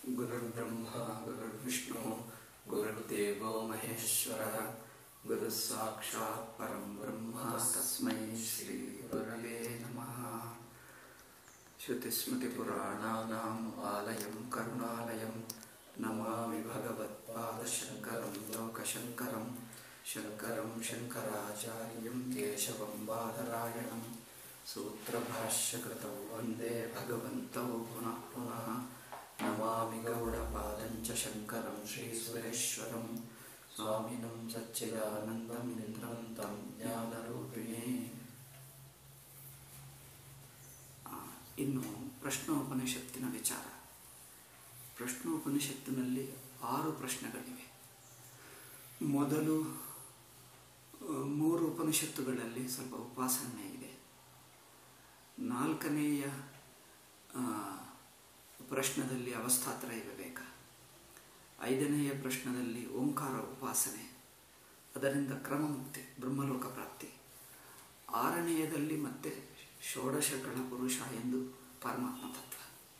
गुरुर्ब्रह्मा गुरुर्विष्णु गुरुर्देवो महेश्वरः गुरुः साक्षात् परं ब्रह्म तस्मै श्रीगुरवे नमः श्रुतिस्मृतिपुराणानाम् आलयं करुणालयं नमामि भगवत्पादशङ्करं लोकशङ्करं शङ्करं शङ्कराचार्यं केशवं बादरायणं सूत्रभाष्यकृतौ वन्दे भगवन्तौ पुनः पुनः नमामि गौडपादं च शङ्करं श्रीसुरेश्वरं स्वामिनं सच्चिदानन्दमिन्द्रं तं ज्ञानरूपिणे ಆ, ಇನ್ನು ಪ್ರಶ್ನೋಪನಿಷತ್ತಿನ ವಿಚಾರ ಪ್ರಶ್ನೋಪನಿಷತ್ತಿನಲ್ಲಿ ಆರು ಪ್ರಶ್ನೆಗಳಿವೆ ಮೊದಲು ಆ, ಮೂರು ಉಪನಿಷತ್ತುಗಳಲ್ಲಿ ಸ್ವಲ್ಪ ಉಪಾಸನೆ ಇದೆ ನಾಲ್ಕನೆಯ ಆ, ಪ್ರಶ್ನದಲ್ಲಿ ಅವಸ್ಥಾತ್ರಯ ವಿವೇಕ ಐದನೆಯ ಪ್ರಶ್ನದಲ್ಲಿ ಓಂಕಾರ ಉಪಾಸನೆ ಅದರಿಂದ ಕ್ರಮಮುಕ್ತಿ ಬ್ರಹ್ಮಲೋಕ ಪ್ರಾಪ್ತಿ ಆರನೆಯದಲ್ಲಿ ಮತ್ತೆ ಷೋಡಶಗಳ ಪುರುಷ ಎಂದು ಪರಮಾತ್ಮ ತತ್ವ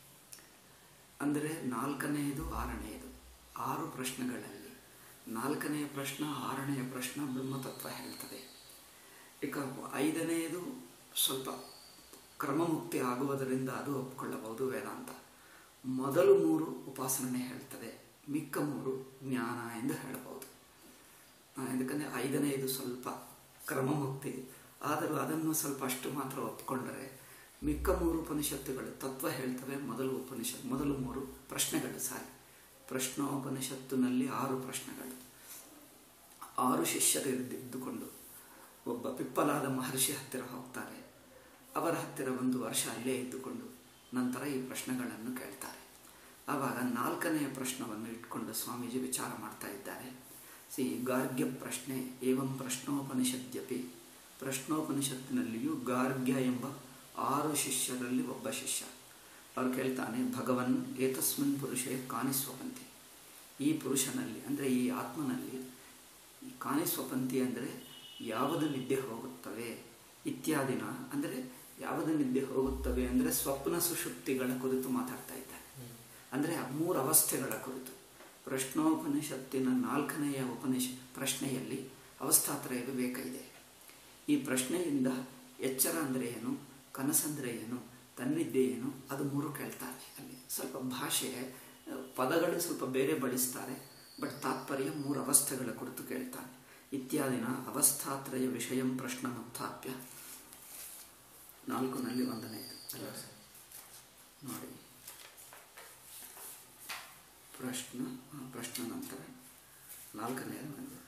ಅಂದರೆ ನಾಲ್ಕನೆಯದು ಆರನೆಯದು ಆರು ಪ್ರಶ್ನೆಗಳಲ್ಲಿ ನಾಲ್ಕನೆಯ ಪ್ರಶ್ನ ಆರನೆಯ ಪ್ರಶ್ನ ಬ್ರಹ್ಮತತ್ವ ಹೇಳ್ತದೆ ಈಗ ಐದನೆಯದು ಸ್ವಲ್ಪ ಕ್ರಮಮುಕ್ತಿ ಆಗುವುದರಿಂದ ಅದು ಒಪ್ಪಿಕೊಳ್ಳಬಹುದು ವೇದಾಂತ ಮೊದಲು ಮೂರು ಉಪಾಸನೆ ಹೇಳ್ತದೆ ಮಿಕ್ಕ ಮೂರು ಜ್ಞಾನ ಎಂದು ಹೇಳಬಹುದು ಆ, ಯಾಕಂದರೆ ಐದನೆಯದು ಸ್ವಲ್ಪ ಕ್ರಮಮುಕ್ತಿ ಆದರೂ ಅದನ್ನು ಸ್ವಲ್ಪ ಅಷ್ಟು ಮಾತ್ರ ಒಪ್ಪಿಕೊಂಡರೆ ಮಿಕ್ಕ ಮೂರು ಉಪನಿಷತ್ತುಗಳು ತತ್ವ ಹೇಳ್ತವೆ ಮೊದಲು ಉಪನಿಷತ್ ಮೊದಲು ಮೂರು ಪ್ರಶ್ನೆಗಳು ಸಾರಿ ಪ್ರಶ್ನೋಪನಿಷತ್ತಿನಲ್ಲಿ ಆರು ಪ್ರಶ್ನೆಗಳು ಆರು ಶಿಷ್ಯರು ಇದ್ದುಕೊಂಡು ಒಬ್ಬ ಪಿಪ್ಪಲಾದ ಮಹರ್ಷಿ ಹತ್ತಿರ ಹೋಗ್ತಾರೆ ಅವರ ಹತ್ತಿರ ಒಂದು ವರ್ಷ ಅಲ್ಲೇ ಇದ್ದುಕೊಂಡು ನಂತರ ಈ ಪ್ರಶ್ನೆಗಳನ್ನು ಕೇಳ್ತಾರೆ ಆವಾಗ ನಾಲ್ಕನೆಯ ಪ್ರಶ್ನವನ್ನು ಇಟ್ಕೊಂಡು ಸ್ವಾಮೀಜಿ ವಿಚಾರ ಮಾಡ್ತಾ ಇದ್ದಾರೆ ಸಿ ಗಾರ್ಗ್ಯ ಪ್ರಶ್ನೆ ಏವಂ ಪ್ರಶ್ನೋಪನಿಷದ್ಯಪಿ ಪ್ರಶ್ನೋಪನಿಷತ್ತಿನಲ್ಲಿಯೂ ಗಾರ್ಗ್ಯ ಎಂಬ ಆರು ಶಿಷ್ಯರಲ್ಲಿ ಒಬ್ಬ ಶಿಷ್ಯ ಅವ್ರು ಕೇಳ್ತಾನೆ ಭಗವನ್ ಏತಸ್ಮಿನ್ ಪುರುಷೇ ಕಾನಿಸ್ವಪಂತಿ ಈ ಪುರುಷನಲ್ಲಿ ಅಂದರೆ ಈ ಆತ್ಮನಲ್ಲಿ ಈ ಕಾನಿಸ್ವಪಂತಿ ಅಂದರೆ ಯಾವುದು ನಿದ್ದೆ ಹೋಗುತ್ತವೆ ಇತ್ಯಾದಿನ ಅಂದರೆ ಯಾವುದು ನಿದ್ದೆ ಹೋಗುತ್ತವೆ ಅಂದರೆ ಸ್ವಪ್ನ ಸುಷುಪ್ತಿಗಳ ಕುರಿತು ಮಾತಾಡ್ತಾ ಇದ್ದಾರೆ ಅಂದರೆ ಆ ಮೂರು ಅವಸ್ಥೆಗಳ ಕುರಿತು ಪ್ರಶ್ನೋಪನಿಷತ್ತಿನ ನಾಲ್ಕನೆಯ ಉಪನಿಷ ಪ್ರಶ್ನೆಯಲ್ಲಿ ಅವಸ್ಥಾತ್ರಯ ವಿವೇಕ ಇದೆ ಈ ಪ್ರಶ್ನೆಯಿಂದ ಎಚ್ಚರ ಅಂದರೆ ಏನು ಕನಸಂದರೆ ಏನು ತನ್ನಿದ್ದೆ ಏನು ಅದು ಮೂರು ಕೇಳ್ತಾರೆ ಅಲ್ಲಿ ಸ್ವಲ್ಪ ಭಾಷೆ ಪದಗಳು ಸ್ವಲ್ಪ ಬೇರೆ ಬಳಸ್ತಾರೆ ಬಟ್ ತಾತ್ಪರ್ಯ ಮೂರು ಅವಸ್ಥೆಗಳ ಕುರಿತು ಕೇಳ್ತಾನೆ ಇತ್ಯಾದಿನ ಅವಸ್ಥಾತ್ರಯ ವಿಷಯಂ ಪ್ರಶ್ನ ಮುಕ್ತಾಪ್ಯ ನಾಲ್ಕುನಲ್ಲಿ ಒಂದನೇ ಇದು ಅಲ್ಲ ನೋಡಿ ಪ್ರಶ್ನ ಆ, ಪ್ರಶ್ನ ನಂತರ ನಾಲ್ಕನೆಯದು ಬಂದಿದೆ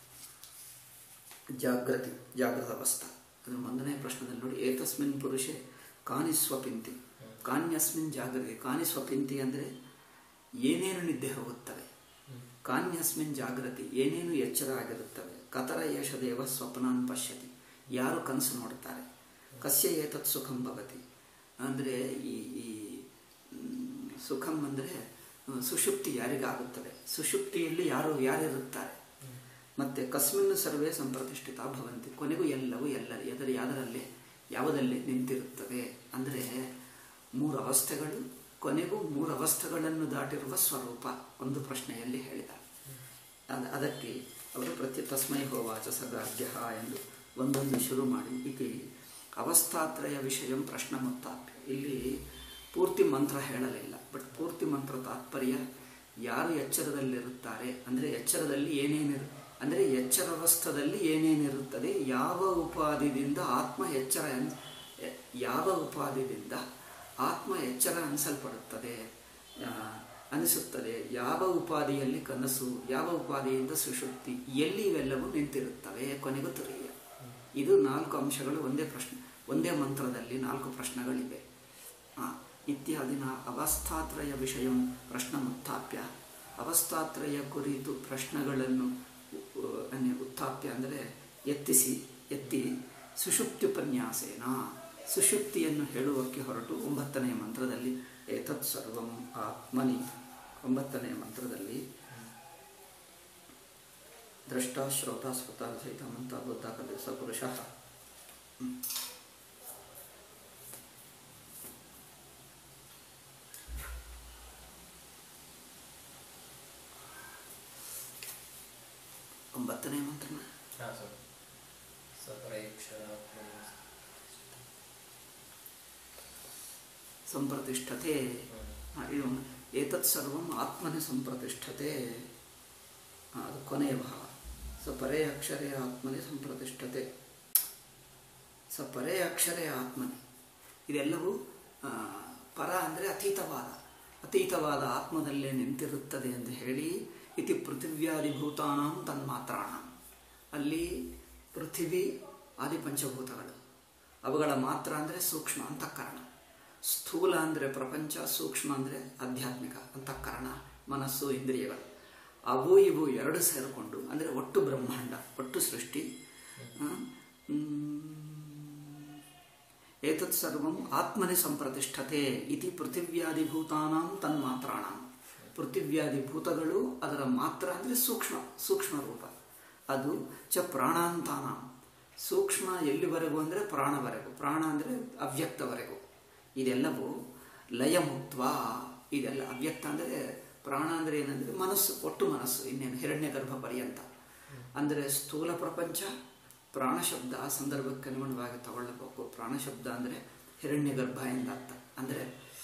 ಜಾಗೃತಿ ಜಾಗೃತ ಅವಸ್ಥಾ ಅದು ಒಂದನೇ ಪ್ರಶ್ನದಲ್ಲಿ ನೋಡಿ ಏತಸ್ಮಿನ್ ಪುರುಷೆ ಕಾನಿಸ್ವಪಿಂತಿ ಕಾನ್ಯಸ್ಮಿನ್ ಜಾಗೃತಿ ಕಾನಿಸ್ವಪಿಂತಿ ಅಂದರೆ ಏನೇನು ನಿದ್ದೆ ಹೋಗುತ್ತವೆ ಕಾನ್ಯಸ್ಮಿನ್ ಜಾಗೃತಿ ಏನೇನು ಎಚ್ಚರ ಆಗಿರುತ್ತವೆ ಕತರ ಯಶದೇವ ಸ್ವಪ್ನಾನ್ ಪಶ್ಯತಿ ಯಾರು ಕನಸು ನೋಡುತ್ತಾರೆ ಕಸ್ಯ ಏತತ್ ಸುಖಂ ಭವತಿ ಅಂದರೆ ಈ ಈ ಮ್, ಸುಖಂ ಅಂದರೆ ಸುಷುಪ್ತಿ ಯಾರಿಗಾಗುತ್ತದೆ ಸುಷುಪ್ತಿಯಲ್ಲಿ ಯಾರು ಯಾರಿರುತ್ತಾರೆ ಮತ್ತೆ ಕಸ್ಮಿನ್ ಸರ್ವೇ ಸಂಪ್ರತಿಷ್ಠಿತ ಭವಂತಿ ಕೊನೆಗೂ ಎಲ್ಲವೂ ಎಲ್ಲ ಎದರ ಯಾದರಲ್ಲಿ ಯಾವುದಲ್ಲಿ ನಿಂತಿರುತ್ತದೆ ಅಂದರೆ ಮೂರು ಅವಸ್ಥೆಗಳು ಕೊನೆಗೂ ಮೂರು ಅವಸ್ಥೆಗಳನ್ನು ದಾಟಿರುವ ಸ್ವರೂಪ ಒಂದು ಪ್ರಶ್ನೆಯಲ್ಲಿ ಹೇಳಿದ ಅದ ಅದಕ್ಕೆ ಅವರು ಪ್ರತಿ ತಸ್ಮೈ ಹೋವಾಚ ಸಗಾರ್ಗ್ಯ ಎಂದು ಒಂದೊಂದು ಶುರು ಮಾಡಿ ಈಗ ಅವಸ್ಥಾತ್ರಯ ವಿಷಯಂ ಪ್ರಶ್ನ ಮುಕ್ತಾಪ್ಯ ಇಲ್ಲಿ ಪೂರ್ತಿ ಮಂತ್ರ ಹೇಳಲಿಲ್ಲ ಬಟ್ ಪೂರ್ತಿ ಮಂತ್ರ ತಾತ್ಪರ್ಯ ಯಾರು ಎಚ್ಚರದಲ್ಲಿರುತ್ತಾರೆ ಅಂದರೆ ಎಚ್ಚರದಲ್ಲಿ ಏನೇನಿರು ಅಂದರೆ ಎಚ್ಚರಾವಸ್ಥದಲ್ಲಿ ಏನೇನಿರುತ್ತದೆ ಯಾವ ಉಪಾದಿದಿಂದ ಆತ್ಮ ಎಚ್ಚರ ಅನ್- ಎ- ಯಾವ ಉಪಾದಿದಿಂದ ಆತ್ಮ ಎಚ್ಚರ ಅನಿಸಲ್ಪಡುತ್ತದೆ ಆ, ಅನಿಸುತ್ತದೆ ಯಾವ ಉಪಾದಿಯಲ್ಲಿ ಕನಸು ಯಾವ ಉಪಾದಿಯಿಂದ ಸುಷುಪ್ತಿ ಎಲ್ಲಿ ಇವೆಲ್ಲವೂ ನಿಂತಿರುತ್ತವೆ ಕೊನೆಗೂ ತುರಿಯ ಇದು ನಾಲ್ಕು ಅಂಶಗಳು ಒಂದೇ ಪ್ರಶ್ನೆ ಒಂದೇ ಮಂತ್ರದಲ್ಲಿ ನಾಲ್ಕು ಪ್ರಶ್ನೆಗಳಿವೆ ಆ, ಇತ್ಯಾದಿನ ಅವಸ್ಥಾತ್ರಯ ವಿಷಯ ಪ್ರಶ್ನ ಉತ್ಥಾಪ್ಯ ಅವಸ್ಥಾತ್ರಯ ಕುರಿತು ಪ್ರಶ್ನೆಗಳನ್ನು ಉ- ಅನ್ಯ ಉತ್ಥಾಪ್ಯ ಅಂದರೆ ಎತ್ತಿಸಿ ಎತ್ತಿ ಸುಷುಪ್ತಿ ಉಪನ್ಯಾಸೇನ ಸುಷುಪ್ತಿಯನ್ನು ಹೇಳುವಕ್ಕೆ ಹೊರಟು ಒಂಬತ್ತನೆಯ ಮಂತ್ರದಲ್ಲಿ ಏತತ್ ಸರ್ವಂ ಆತ್ಮನಿ ಒಂಬತ್ತನೆಯ ಮಂತ್ರದಲ್ಲಿ ದ್ರಷ್ಟ ಶ್ರೋತ ಸ್ಫುತ ಸಹಿತ ಮಂತ ಬುದ್ಧ ಕಲಿಸ ಪುರುಷ ಹತ್ತನೇ ಮಂತ್ರನ ಹಾಂ ಸರ್ ಸಪರೇಕ್ಷರ ಸಂಪ್ರತಿಷ್ಠತೆ ಆ, ಇದು ಏತತ್ ಸರ್ವಂ ಆತ್ಮನೆ ಸಂಪ್ರತಿಷ್ಠತೆ ಆ, ಅದು ಕೊನೆಯ ಭಾವ ಸ ಪರೇ ಅಕ್ಷರೇ ಆತ್ಮನೆ ಸಂಪ್ರತಿಷ್ಠತೆ ಸ ಪರೇ ಅಕ್ಷರೇ ಆತ್ಮನೆ ಇದೆಲ್ಲವೂ ಆ, ಪರ ಅಂದರೆ ಅತೀತವಾದ ಅತೀತವಾದ ಆತ್ಮದಲ್ಲೇ ನಿಂತಿರುತ್ತದೆ ಎಂದು ಹೇಳಿ ಇತಿ ಪೃಥಿವ್ಯಾದಿಭೂತಾನಾಂ ತನ್ಮಾತ್ರಾಣ ಅಲ್ಲಿ ಪೃಥಿವಿ ಆದಿ ಪಂಚಭೂತಗಳು ಅವುಗಳ ಮಾತ್ರ ಅಂದರೆ ಸೂಕ್ಷ್ಮ ಅಂತಃಕರಣ ಸ್ಥೂಲ ಅಂದರೆ ಪ್ರಪಂಚ ಸೂಕ್ಷ್ಮ ಅಂದರೆ ಆಧ್ಯಾತ್ಮಿಕ ಅಂತಃಕರಣ ಮನಸ್ಸು ಇಂದ್ರಿಯಗಳು ಅವು ಇವು ಎರಡು ಸೇರಿಕೊಂಡು ಅಂದರೆ ಒಟ್ಟು ಬ್ರಹ್ಮಾಂಡ ಒಟ್ಟು ಸೃಷ್ಟಿ ಆ, ಮ್, ಏತತ್ ಸರ್ವಂ ಆತ್ಮನೆ ಸಂಪ್ರತಿಷ್ಠತೆ ಇತಿ ಪೃಥಿವ್ಯಾದಿಭೂತಾನಾಂ ತನ್ಮಾತ್ರಾಣಾಂ ಪೃಥಿವ್ಯಾದಿಭೂತಗಳು ಅದರ ಮಾತ್ರ ಅಂದರೆ ಸೂಕ್ಷ್ಮ ಸೂಕ್ಷ್ಮ ರೂಪ ಅದು ಚ ಪ್ರಾಣಾಂತಾನಾಂ ಸೂಕ್ಷ್ಮ ಎಲ್ಲಿವರೆಗೂ ಅಂದರೆ ಪ್ರಾಣವರೆಗೂ ಪ್ರಾಣ ಅಂದರೆ ಅವ್ಯಕ್ತವರೆಗೂ ಇದೆಲ್ಲವೂ ಲಯಮುಕ್ತ ಇದೆಲ್ಲ ಅವ್ಯಕ್ತ ಅಂದರೆ ಪ್ರಾಣ ಅಂದರೆ ಏನಂದರೆ ಮನಸ್ಸು ಒಟ್ಟು ಮನಸ್ಸು ಇನ್ನೇನು ಹಿರಣ್ಯ ಗರ್ಭ ಪರ್ಯಂತ ಅಂದರೆ ಸ್ಥೂಲ ಪ್ರಪಂಚ ಪ್ರಾಣ ಶಬ್ದ ಆ ಸಂದರ್ಭಕ್ಕೆ ಅನುಗುಣವಾಗಿ ತಗೊಳ್ಳಬೇಕು ಪ್ರಾಣ ಶಬ್ದ ಅಂದರೆ ಹಿರಣ್ಯ ಗರ್ಭ ಎಂದರ್ಥ ಅಂದರೆ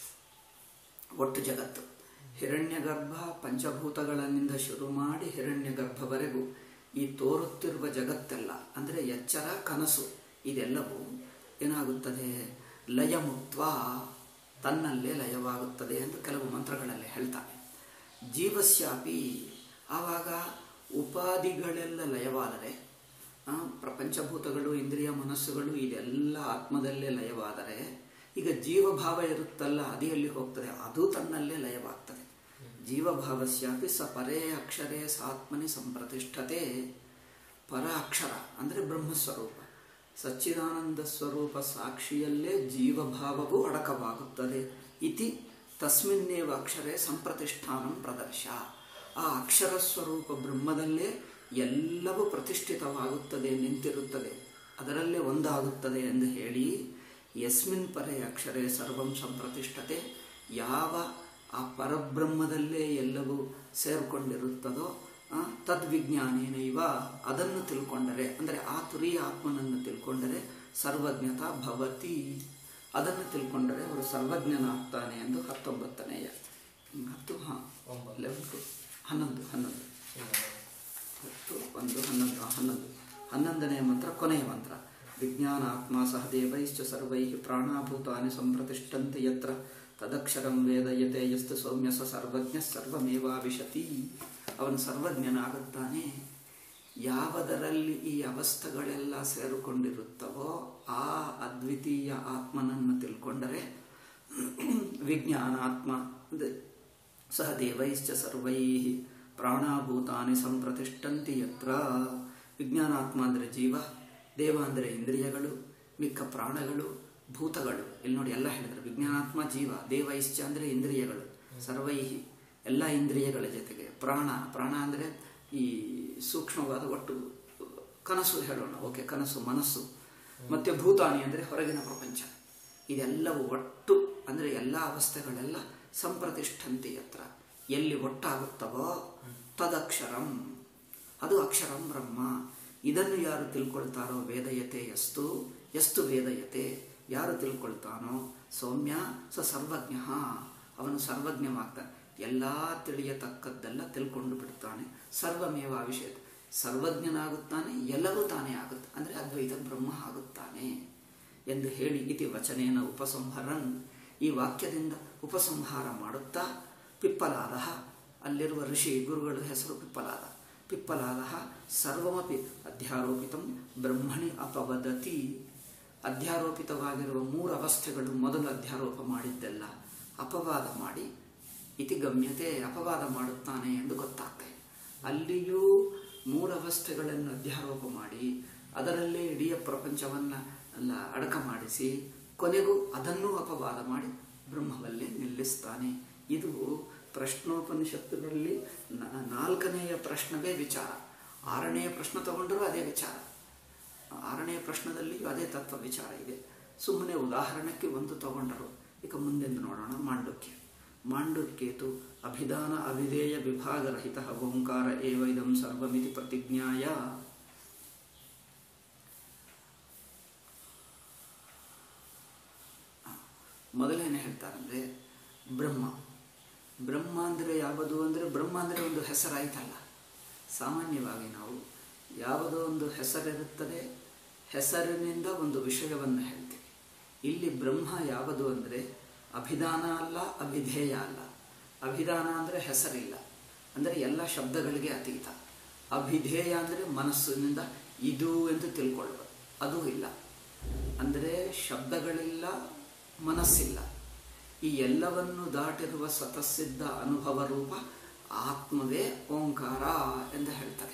ಒಟ್ಟು ಜಗತ್ತು ಹಿರಣ್ಯ ಗರ್ಭ ಪಂಚಭೂತಗಳನ್ನಿಂದ ಶುರು ಮಾಡಿ ಹಿರಣ್ಯ ಗರ್ಭವರೆಗೂ ಈ ತೋರುತ್ತಿರುವ ಜಗತ್ತೆಲ್ಲ ಅಂದರೆ ಎಚ್ಚರ ಕನಸು ಇದೆಲ್ಲವೂ ಏನಾಗುತ್ತದೆ ಲಯಮುಕ್ತ ತನ್ನಲ್ಲೇ ಲಯವಾಗುತ್ತದೆ ಎಂದು ಕೆಲವು ಮಂತ್ರಗಳಲ್ಲಿ ಹೇಳ್ತಾನೆ ಜೀವಸ್ಯಾಪಿ ಆವಾಗ ಉಪಾಧಿಗಳೆಲ್ಲ ಲಯವಾದರೆ ಆ, ಪ್ರಪಂಚಭೂತಗಳು ಇಂದ್ರಿಯ ಮನಸ್ಸುಗಳು ಇದೆಲ್ಲ ಆತ್ಮದಲ್ಲೇ ಲಯವಾದರೆ ಈಗ ಜೀವಭಾವ ಇರುತ್ತಲ್ಲ ಅದು ಎಲ್ಲಿ ಹೋಗ್ತದೆ ಅದು ತನ್ನಲ್ಲೇ ಲಯವಾಗ್ತದೆ ಜೀವಭಾವಸ್ಯಾಪಿ ಸ ಪರೇ ಅಕ್ಷರೇ ಸಾತ್ಮನಿ ಸಂಪ್ರತಿಷ್ಠತೆ ಪರ ಅಕ್ಷರ ಅಂದರೆ ಬ್ರಹ್ಮಸ್ವರೂಪ ಸಚ್ಚಿದಾನಂದ ಸ್ವರೂಪ ಸಾಕ್ಷಿಯಲ್ಲೇ ಜೀವಭಾವವು ಅಡಕವಾಗುತ್ತದೆ ಇತಿ ತಸ್ಮಿನ್ನೇವ ಅಕ್ಷರೇ ಸಂಪ್ರತಿಷ್ಠಾನಂ ಪ್ರದರ್ಶ ಆ ಅಕ್ಷರ ಸ್ವರೂಪ ಬ್ರಹ್ಮದಲ್ಲೇ ಎಲ್ಲವೂ ಪ್ರತಿಷ್ಠಿತವಾಗುತ್ತದೆ ನಿಂತಿರುತ್ತದೆ ಅದರಲ್ಲೇ ಒಂದಾಗುತ್ತದೆ ಎಂದು ಹೇಳಿ ಯಸ್ಮಿನ್ ಪರೇ ಅಕ್ಷರೇ ಸರ್ವಂ ಸಂಪ್ರತಿಷ್ಠತೆ ಯಾವ ಆ ಪರಬ್ರಹ್ಮದಲ್ಲೇ ಎಲ್ಲವೂ ಸೇರಿಕೊಂಡಿರುತ್ತದೋ ಆ, ತದ್ವಿಜ್ಞಾನೇನ ಇವ ಅದನ್ನು ತಿಳ್ಕೊಂಡರೆ ಅಂದರೆ ಆ ತುರಿಯ ಆತ್ಮನನ್ನು ತಿಳ್ಕೊಂಡರೆ ಸರ್ವಜ್ಞತಾ ಭವತಿ ಅದನ್ನು ತಿಳ್ಕೊಂಡರೆ ಅವರು ಸರ್ವಜ್ಞನಾಗ್ತಾನೆ ಎಂದು ಹತ್ತೊಂಬತ್ತನೆಯ ಹ್ಮ್, ಹತ್ತು ಹಾಂ ಒಂಬತ್ತು. ಲೆವೆಂಟು ಹನ್ನೊಂದು ಹನ್ನೊಂದು ಇನ್ನು ಹತ್ತು ಒಂದು ಹನ್ನೊಂದು ಹನ್ನೊಂದು ಹನ್ನೊಂದನೆಯ ಮಂತ್ರ ಕೊನೆಯ ಮಂತ್ರ ವಿಜ್ಞಾನಾತ್ಮ ಸಹ ದೇವೈಶ್ಚ ಸರ್ವೈ ಪ್ರಾಣಾಭೂತಾನಿ ಸಂಪ್ರತಿಷ್ಠಂತೆ ಯತ್ರ ತದಕ್ಷರಂ ವೇದಯತೆ ಯಸ್ತು ಸೌಮ್ಯ ಸ ಸರ್ವಜ್ಞ ಸರ್ವಮೇವಾವಿಶತಿ ಅವನು ಸರ್ವಜ್ಞನಾಗುತ್ತಾನೆ ಯಾವುದರಲ್ಲಿ ಈ ಅವಸ್ಥೆಗಳೆಲ್ಲ ಸೇರಿಕೊಂಡಿರುತ್ತವೋ ಆ ಅದ್ವಿತೀಯ ಆತ್ಮನನ್ನು ತಿಳ್ಕೊಂಡರೆ ವಿಜ್ಞಾನಾತ್ಮ ಅಂದರೆ ಸಹ ದೇವೈಶ್ಚ ಸರ್ವೈ ಪ್ರಾಣಾಭೂತಾನಿ ಸಂಪ್ರತಿಷ್ಠಂತಿ ಯತ್ರ ವಿಜ್ಞಾನಾತ್ಮ ಅಂದರೆ ಜೀವ ದೇವ ಅಂದರೆ ಇಂದ್ರಿಯಗಳು ಮಿಕ್ಕ ಪ್ರಾಣಗಳು ಭೂತಗಳು ಇಲ್ಲಿ ನೋಡಿ ಎಲ್ಲ ಹೇಳಿದ್ರು ವಿಜ್ಞಾನಾತ್ಮ ಜೀವ ದೇವೈಶ್ಚ ಅಂದರೆ ಇಂದ್ರಿಯಗಳು ಸರ್ವೈಹಿ ಎಲ್ಲ ಇಂದ್ರಿಯಗಳ ಜೊತೆಗೆ ಪ್ರಾಣ ಪ್ರಾಣ ಅಂದರೆ ಈ ಸೂಕ್ಷ್ಮವಾದ ಒಟ್ಟು ಕನಸು ಹೇಳೋಣ ಓಕೆ ಕನಸು ಮನಸ್ಸು ಮತ್ತೆ ಭೂತಾನಿ ಅಂದರೆ ಹೊರಗಿನ ಪ್ರಪಂಚ ಇದೆಲ್ಲವೂ ಒಟ್ಟು ಅಂದರೆ ಎಲ್ಲ ಅವಸ್ಥೆಗಳೆಲ್ಲ ಸಂಪ್ರತಿಷ್ಠಂತಿ ಹತ್ರ ಎಲ್ಲಿ ಒಟ್ಟಾಗುತ್ತವೋ ತದಕ್ಷರಂ ಅದು ಅಕ್ಷರಂ ಬ್ರಹ್ಮ ಇದನ್ನು ಯಾರು ತಿಳ್ಕೊಳ್ತಾರೋ ವೇದಯತೆ ಎಷ್ಟು ಎಷ್ಟು ವೇದಯತೆ ಯಾರು ತಿಳ್ಕೊಳ್ತಾನೋ ಸೌಮ್ಯ ಸ ಸರ್ವಜ್ಞ ಅವನು ಸರ್ವಜ್ಞವಾಗ್ತಾನೆ ಎಲ್ಲ ತಿಳಿಯತಕ್ಕದ್ದೆಲ್ಲ ತಿಳ್ಕೊಂಡು ಬಿಡ್ತಾನೆ ಸರ್ವಮೇವ ವಿಷಯ ಸರ್ವಜ್ಞನಾಗುತ್ತಾನೆ ಎಲ್ಲವೂ ತಾನೇ ಆಗುತ್ತೆ ಅಂದರೆ ಅದ್ವೈತ ಬ್ರಹ್ಮ ಆಗುತ್ತಾನೆ ಎಂದು ಹೇಳಿ ಇತಿ ವಚನೇನ ಉಪಸಂಹರನ್ ಈ ವಾಕ್ಯದಿಂದ ಉಪಸಂಹಾರ ಮಾಡುತ್ತಾ ಪಿಪ್ಪಲಾದ ಅಲ್ಲಿರುವ ಋಷಿ ಗುರುಗಳ ಹೆಸರು ಪಿಪ್ಪಲಾದ ಪಿಪ್ಪಲಾದ ಸರ್ವಮಪಿ ಅಧ್ಯಾರೋಪಿತಂ ಬ್ರಹ್ಮಣಿ ಅಪವದತಿ ಅಧ್ಯಾರೋಪಿತವಾಗಿರುವ ಮೂರು ಅವಸ್ಥೆಗಳು ಮೊದಲು ಅಧ್ಯಾರೋಪ ಮಾಡಿದ್ದೆಲ್ಲ ಅಪವಾದ ಮಾಡಿ ಇತಿ ಗಮ್ಯತೆ ಅಪವಾದ ಮಾಡುತ್ತಾನೆ ಎಂದು ಗೊತ್ತಾಗ್ತದೆ ಅಲ್ಲಿಯೂ ಮೂರು ಅವಸ್ಥೆಗಳನ್ನು ಅಧ್ಯಾರೋಪ ಮಾಡಿ ಅದರಲ್ಲೇ ಇಡೀ ಪ್ರಪಂಚವನ್ನ ಎಲ್ಲ ಅಡಕ ಮಾಡಿಸಿ ಕೊನೆಗೂ ಅದನ್ನೂ ಅಪವಾದ ಮಾಡಿ ಬ್ರಹ್ಮವಲ್ಲೇ ನಿಲ್ಲಿಸ್ತಾನೆ ಇದು ಪ್ರಶ್ನೋಪನಿಷತ್ತುಗಳಲ್ಲಿ ನ- ನಾಲ್ಕನೆಯ ಪ್ರಶ್ನವೇ ವಿಚಾರ ಆರನೆಯ ಪ್ರಶ್ನೆ ತಗೊಂಡರೂ ಅದೇ ವಿಚಾರ ಆರನೆಯ ಪ್ರಶ್ನದಲ್ಲಿಯೂ ಅದೇ ತತ್ವ ವಿಚಾರ ಇದೆ ಸುಮ್ಮನೆ ಉದಾಹರಣೆಗೆ ಒಂದು ತಗೊಂಡರು ಈಗ ಮುಂದೆಂದು ನೋಡೋಣ ಮಾಂಡುಕ್ಯ ಮಾಂಡುಕ್ಯೇತು ಅಭಿಧಾನ ಅಭಿಧೇಯ ವಿಭಾಗರಹಿತ ಓಂಕಾರ ಏವ ಇದಂ ಸರ್ವಮಿತಿ ಪ್ರತಿಜ್ಞಾಯ ಮೊದಲೇನು ಹೇಳ್ತಾರಂದ್ರೆ ಬ್ರಹ್ಮ ಬ್ರಹ್ಮ ಅಂದರೆ ಯಾವುದು ಅಂದರೆ ಬ್ರಹ್ಮ ಅಂದರೆ ಒಂದು ಹೆಸರಾಯ್ತಲ್ಲ ಸಾಮಾನ್ಯವಾಗಿ ನಾವು ಯಾವುದೋ ಒಂದು ಹೆಸರಿರುತ್ತದೆ ಹೆಸರಿನಿಂದ ಒಂದು ವಿಷಯವನ್ನು ಹೇಳ್ತೀವಿ ಇಲ್ಲಿ ಬ್ರಹ್ಮ ಯಾವುದು ಅಂದರೆ ಅಭಿಧಾನ ಅಲ್ಲ ಅಭಿಧೇಯ ಅಲ್ಲ ಅಭಿಧಾನ ಅಂದರೆ ಹೆಸರಿಲ್ಲ ಅಂದರೆ ಎಲ್ಲ ಶಬ್ದಗಳಿಗೆ ಅತೀತ ಅಭಿಧೇಯ ಅಂದರೆ ಮನಸ್ಸಿನಿಂದ ಇದು ಎಂದು ತಿಳ್ಕೊಳ್ಳೋದು ಅದು ಇಲ್ಲ ಅಂದರೆ ಶಬ್ದಗಳಿಲ್ಲ ಮನಸ್ಸಿಲ್ಲ ಈ ಎಲ್ಲವನ್ನು ದಾಟಿರುವ ಸ್ವತಃಸಿದ್ಧ ಅನುಭವ ರೂಪ ಆತ್ಮವೇ ಓಂಕಾರ ಎಂದು ಹೇಳ್ತಾರೆ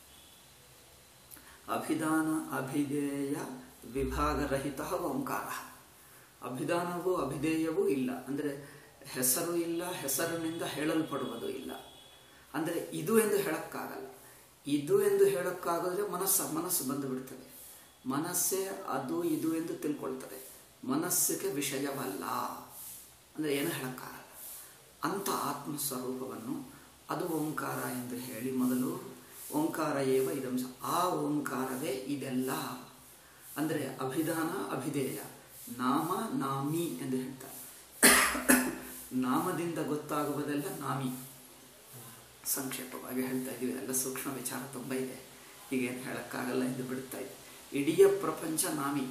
ಅಭಿಧಾನ ಅಭಿಧೇಯ ವಿಭಾಗರಹಿತ ಓಂಕಾರ ಅಭಿಧಾನವೂ ಅಭಿಧೇಯವೂ ಇಲ್ಲ ಅಂದರೆ ಹೆಸರು ಇಲ್ಲ ಹೆಸರಿನಿಂದ ಹೇಳಲ್ಪಡುವುದು ಇಲ್ಲ ಅಂದರೆ ಇದು ಎಂದು ಹೇಳಕ್ಕಾಗಲ್ಲ ಇದು ಎಂದು ಹೇಳಕ್ಕಾಗದ್ರೆ ಮನಸ್ಸು ಮನಸ್ಸು ಬಂದು ಬಿಡ್ತದೆ ಮನಸ್ಸೇ ಅದು ಇದು ಎಂದು ತಿಳ್ಕೊಳ್ತದೆ ಮನಸ್ಸಿಗೆ ವಿಷಯವಲ್ಲ ಅಂದರೆ ಏನು ಹೇಳಕ್ಕಾಗಲ್ಲ ಅಂಥ ಆತ್ಮಸ್ವರೂಪವನ್ನು ಅದು ಓಂಕಾರ ಎಂದು ಹೇಳಿ ಮೊದಲು ಓಂಕಾರ ಏವ ಇದಂಶ ಆ ಓಂಕಾರವೇ ಇದೆಲ್ಲ ಅಂದರೆ ಅಭಿಧಾನ ಅಭಿಧೇಯ ನಾಮ ನಾಮಿ ಎಂದು ಹೇಳ್ತಾರೆ ನಾಮದಿಂದ ಗೊತ್ತಾಗುವುದೆಲ್ಲ ನಾಮಿ ಸಂಕ್ಷೇಪವಾಗಿ ಹೇಳ್ತಾ ಇದ್ದೀವಿ ಎಲ್ಲ ಸೂಕ್ಷ್ಮ ವಿಚಾರ ತುಂಬ ಇದೆ ಈಗೇನು ಹೇಳಕ್ಕಾಗಲ್ಲ ಎಂದು ಬಿಡ್ತಾ ಇದೆ ಇಡೀ ಪ್ರಪಂಚ ನಾಮಿ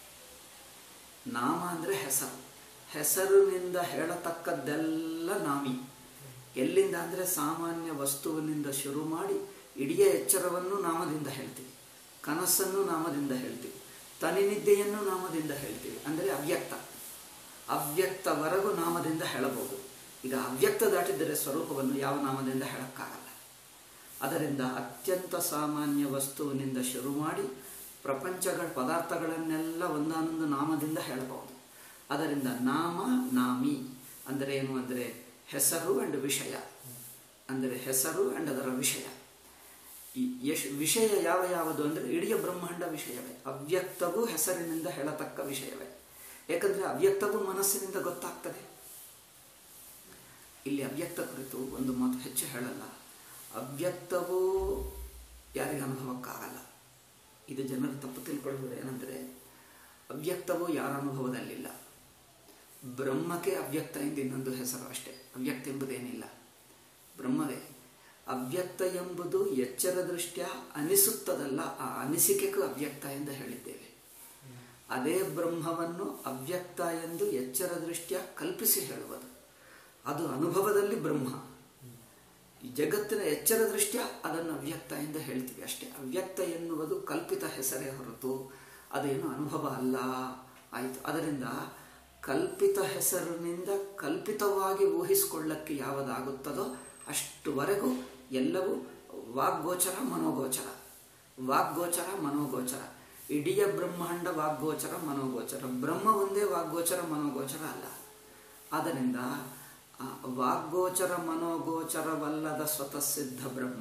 ನಾಮ ಅಂದರೆ ಹೆಸರು ಹೆಸರಿನಿಂದ ಹೇಳತಕ್ಕದ್ದೆಲ್ಲ ನಾಮಿ ಎಲ್ಲಿಂದ ಅಂದರೆ ಸಾಮಾನ್ಯ ವಸ್ತುವಿನಿಂದ ಶುರು ಮಾಡಿ ಇಡೀ ಎಚ್ಚರವನ್ನು ನಾಮದಿಂದ ಹೇಳ್ತೀವಿ ಕನಸನ್ನು ನಾಮದಿಂದ ಹೇಳ್ತೀವಿ ತನಿನಿದ್ದೆಯನ್ನು ನಾಮದಿಂದ ಹೇಳ್ತೀವಿ ಅಂದರೆ ಅವ್ಯಕ್ತ ಅವ್ಯಕ್ತವರೆಗೂ ನಾಮದಿಂದ ಹೇಳಬಹುದು ಈಗ ಅವ್ಯಕ್ತ ದಾಟಿದರೆ ಸ್ವರೂಪವನ್ನು ಯಾವ ನಾಮದಿಂದ ಹೇಳಕ್ಕಾಗಲ್ಲ ಅದರಿಂದ ಅತ್ಯಂತ ಸಾಮಾನ್ಯ ವಸ್ತುವಿನಿಂದ ಶುರು ಮಾಡಿ ಪ್ರಪಂಚಗಳ ಪದಾರ್ಥಗಳನ್ನೆಲ್ಲ ಒಂದಾನೊಂದು ನಾಮದಿಂದ ಹೇಳಬಹುದು ಅದರಿಂದ ನಾಮ ನಾಮಿ ಅಂದರೆ ಏನು ಅಂದರೆ ಹೆಸರು ಅಂಡ್ ವಿಷಯ ಅಂದರೆ ಹೆಸರು ಅಂಡ್ ಅದರ ವಿಷಯ ಈ ಯಶ್ ವಿಷಯ ಯಾವ ಯಾವುದು ಅಂದರೆ ಇಡೀ ಬ್ರಹ್ಮಾಂಡ ವಿಷಯವೇ ಅವ್ಯಕ್ತವೂ ಹೆಸರಿನಿಂದ ಹೇಳತಕ್ಕ ವಿಷಯವೇ ಏಕೆಂದರೆ ಅವ್ಯಕ್ತವೂ ಮನಸ್ಸಿನಿಂದ ಗೊತ್ತಾಗ್ತದೆ ಇಲ್ಲಿ ಅವ್ಯಕ್ತ ಕುರಿತು ಒಂದು ಮಾತು ಹೆಚ್ಚು ಹೇಳಲ್ಲ ಅವ್ಯಕ್ತವೂ ಯಾರಿಗೆ ಅನುಭವಕ್ಕಾಗಲ್ಲ ಇದು ಜನರು ತಪ್ಪು ತಿಳ್ಕೊಳ್ಳುವುದು ಏನಂದರೆ ಅವ್ಯಕ್ತವೂ ಯಾರ ಅನುಭವದಲ್ಲಿಲ್ಲ ಬ್ರಹ್ಮಕ್ಕೆ ಅವ್ಯಕ್ತ ಎಂದು ಇನ್ನೊಂದು ಹೆಸರು ಅಷ್ಟೇ ಅವ್ಯಕ್ತ ಎಂಬುದೇನಿಲ್ಲ ಬ್ರಹ್ಮವೇ ಅವ್ಯಕ್ತ ಎಂಬುದು ಎಚ್ಚರ ದೃಷ್ಟ್ಯ ಅನಿಸುತ್ತದಲ್ಲ ಆ ಅನಿಸಿಕೆಗೂ ಅವ್ಯಕ್ತ ಎಂದು ಹೇಳಿದ್ದೇವೆ ಅದೇ ಬ್ರಹ್ಮವನ್ನು ಅವ್ಯಕ್ತ ಎಂದು ಎಚ್ಚರ ದೃಷ್ಟ್ಯ ಕಲ್ಪಿಸಿ ಹೇಳುವುದು ಅದು ಅನುಭವದಲ್ಲಿ ಬ್ರಹ್ಮ ಈ ಜಗತ್ತಿನ ಎಚ್ಚರ ದೃಷ್ಟ್ಯ ಅದನ್ನು ಅವ್ಯಕ್ತ ಎಂದು ಹೇಳ್ತೀವಿ ಅಷ್ಟೇ ಅವ್ಯಕ್ತ ಎನ್ನುವುದು ಕಲ್ಪಿತ ಹೆಸರೇ ಹೊರತು ಅದೇನು ಅನುಭವ ಅಲ್ಲ ಆಯಿತು ಅದರಿಂದ ಕಲ್ಪಿತ ಹೆಸರಿನಿಂದ ಕಲ್ಪಿತವಾಗಿ ಊಹಿಸಿಕೊಳ್ಳಕ್ಕೆ ಯಾವುದಾಗುತ್ತದೋ ಅಷ್ಟುವರೆಗೂ ಎಲ್ಲವೂ ವಾಗ್ಗೋಚರ ಮನೋಗೋಚರ ವಾಗ್ಗೋಚರ ಮನೋಗೋಚರ ಇಡೀ ಬ್ರಹ್ಮಾಂಡ ವಾಗ್ಗೋಚರ ಮನೋಗೋಚರ ಬ್ರಹ್ಮ ಒಂದೇ ವಾಗ್ಗೋಚರ ಮನೋಗೋಚರ ಅಲ್ಲ ಆದ್ದರಿಂದ ವಾಗ್ಗೋಚರ ಮನೋಗೋಚರವಲ್ಲದ ಸ್ವತಃ ಸಿದ್ಧ ಬ್ರಹ್ಮ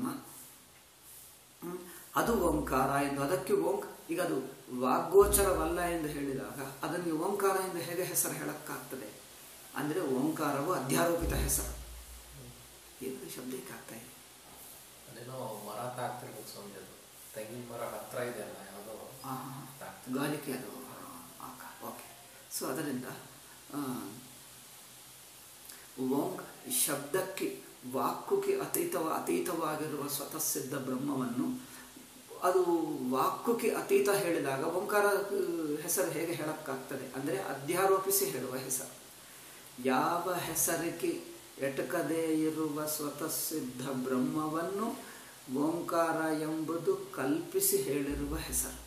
ಅದು ಓಂಕಾರ ಎಂದು ಅದಕ್ಕೆ ಓಂಕ ಈಗ ಅದು ವಾಗ್ಗೋಚರವಲ್ಲ ಎಂದು ಹೇಳಿದಾಗ ಅದನ್ನು ಓಂಕಾರ ಎಂದು ಹೇಗೆ ಹೆಸರು ಹೇಳಕ್ಕಾಗ್ತದೆ ಅಂದರೆ ಓಂಕಾರವು ಅಧ್ಯಾರೋಪಿತ ಹೆಸರು ಏನು ಶಬ್ದಕ್ಕೆ ಆಗ್ತಾ ಇದೆ ಅದೇನೋ ಮರ ತಾಕ್ತಿರ್ಬೇಕು ಸ್ವಾಮಿ ಅದು ತೆಂಗಿನ ಮರ ಹತ್ರ ಇದೆಯಲ್ಲ ಯಾವುದೋ ತಾಕ್ತಿರ್ಬೇಕು. ಗಾಲಿಕೆ ಅದು ಓಕೆ ಸೊ ಅದರಿಂದ ಆ, ಓಂಕ್ ಶಬ್ದಕ್ಕೆ ವಾಕ್ಕುಗೆ ಅತೀತವ ಅತೀತವಾಗಿರುವ ಸ್ವತಃ ಸಿದ್ಧ ಬ್ರಹ್ಮವನ್ನು ಅದು ವಾಕ್ಕುಗೆ ಅತೀತ ಹೇಳಿದಾಗ ಓಂಕಾರ ಆ, ಹೆಸರು ಹೇಗೆ ಹೇಳಕ್ಕಾಗ್ತದೆ ಅಂದರೆ ಅಧ್ಯಾರೋಪಿಸಿ ಹೇಳುವ ಹೆಸರು ಯಾವ ಹೆಸರಿಗೆ ಎಟಕದೇ ಇರುವ ಸ್ವತಃ ಸಿದ್ಧ ಬ್ರಹ್ಮವನ್ನು ಓಂಕಾರ ಎಂಬುದು ಕಲ್ಪಿಸಿ ಹೇಳಿರುವ ಹೆಸರು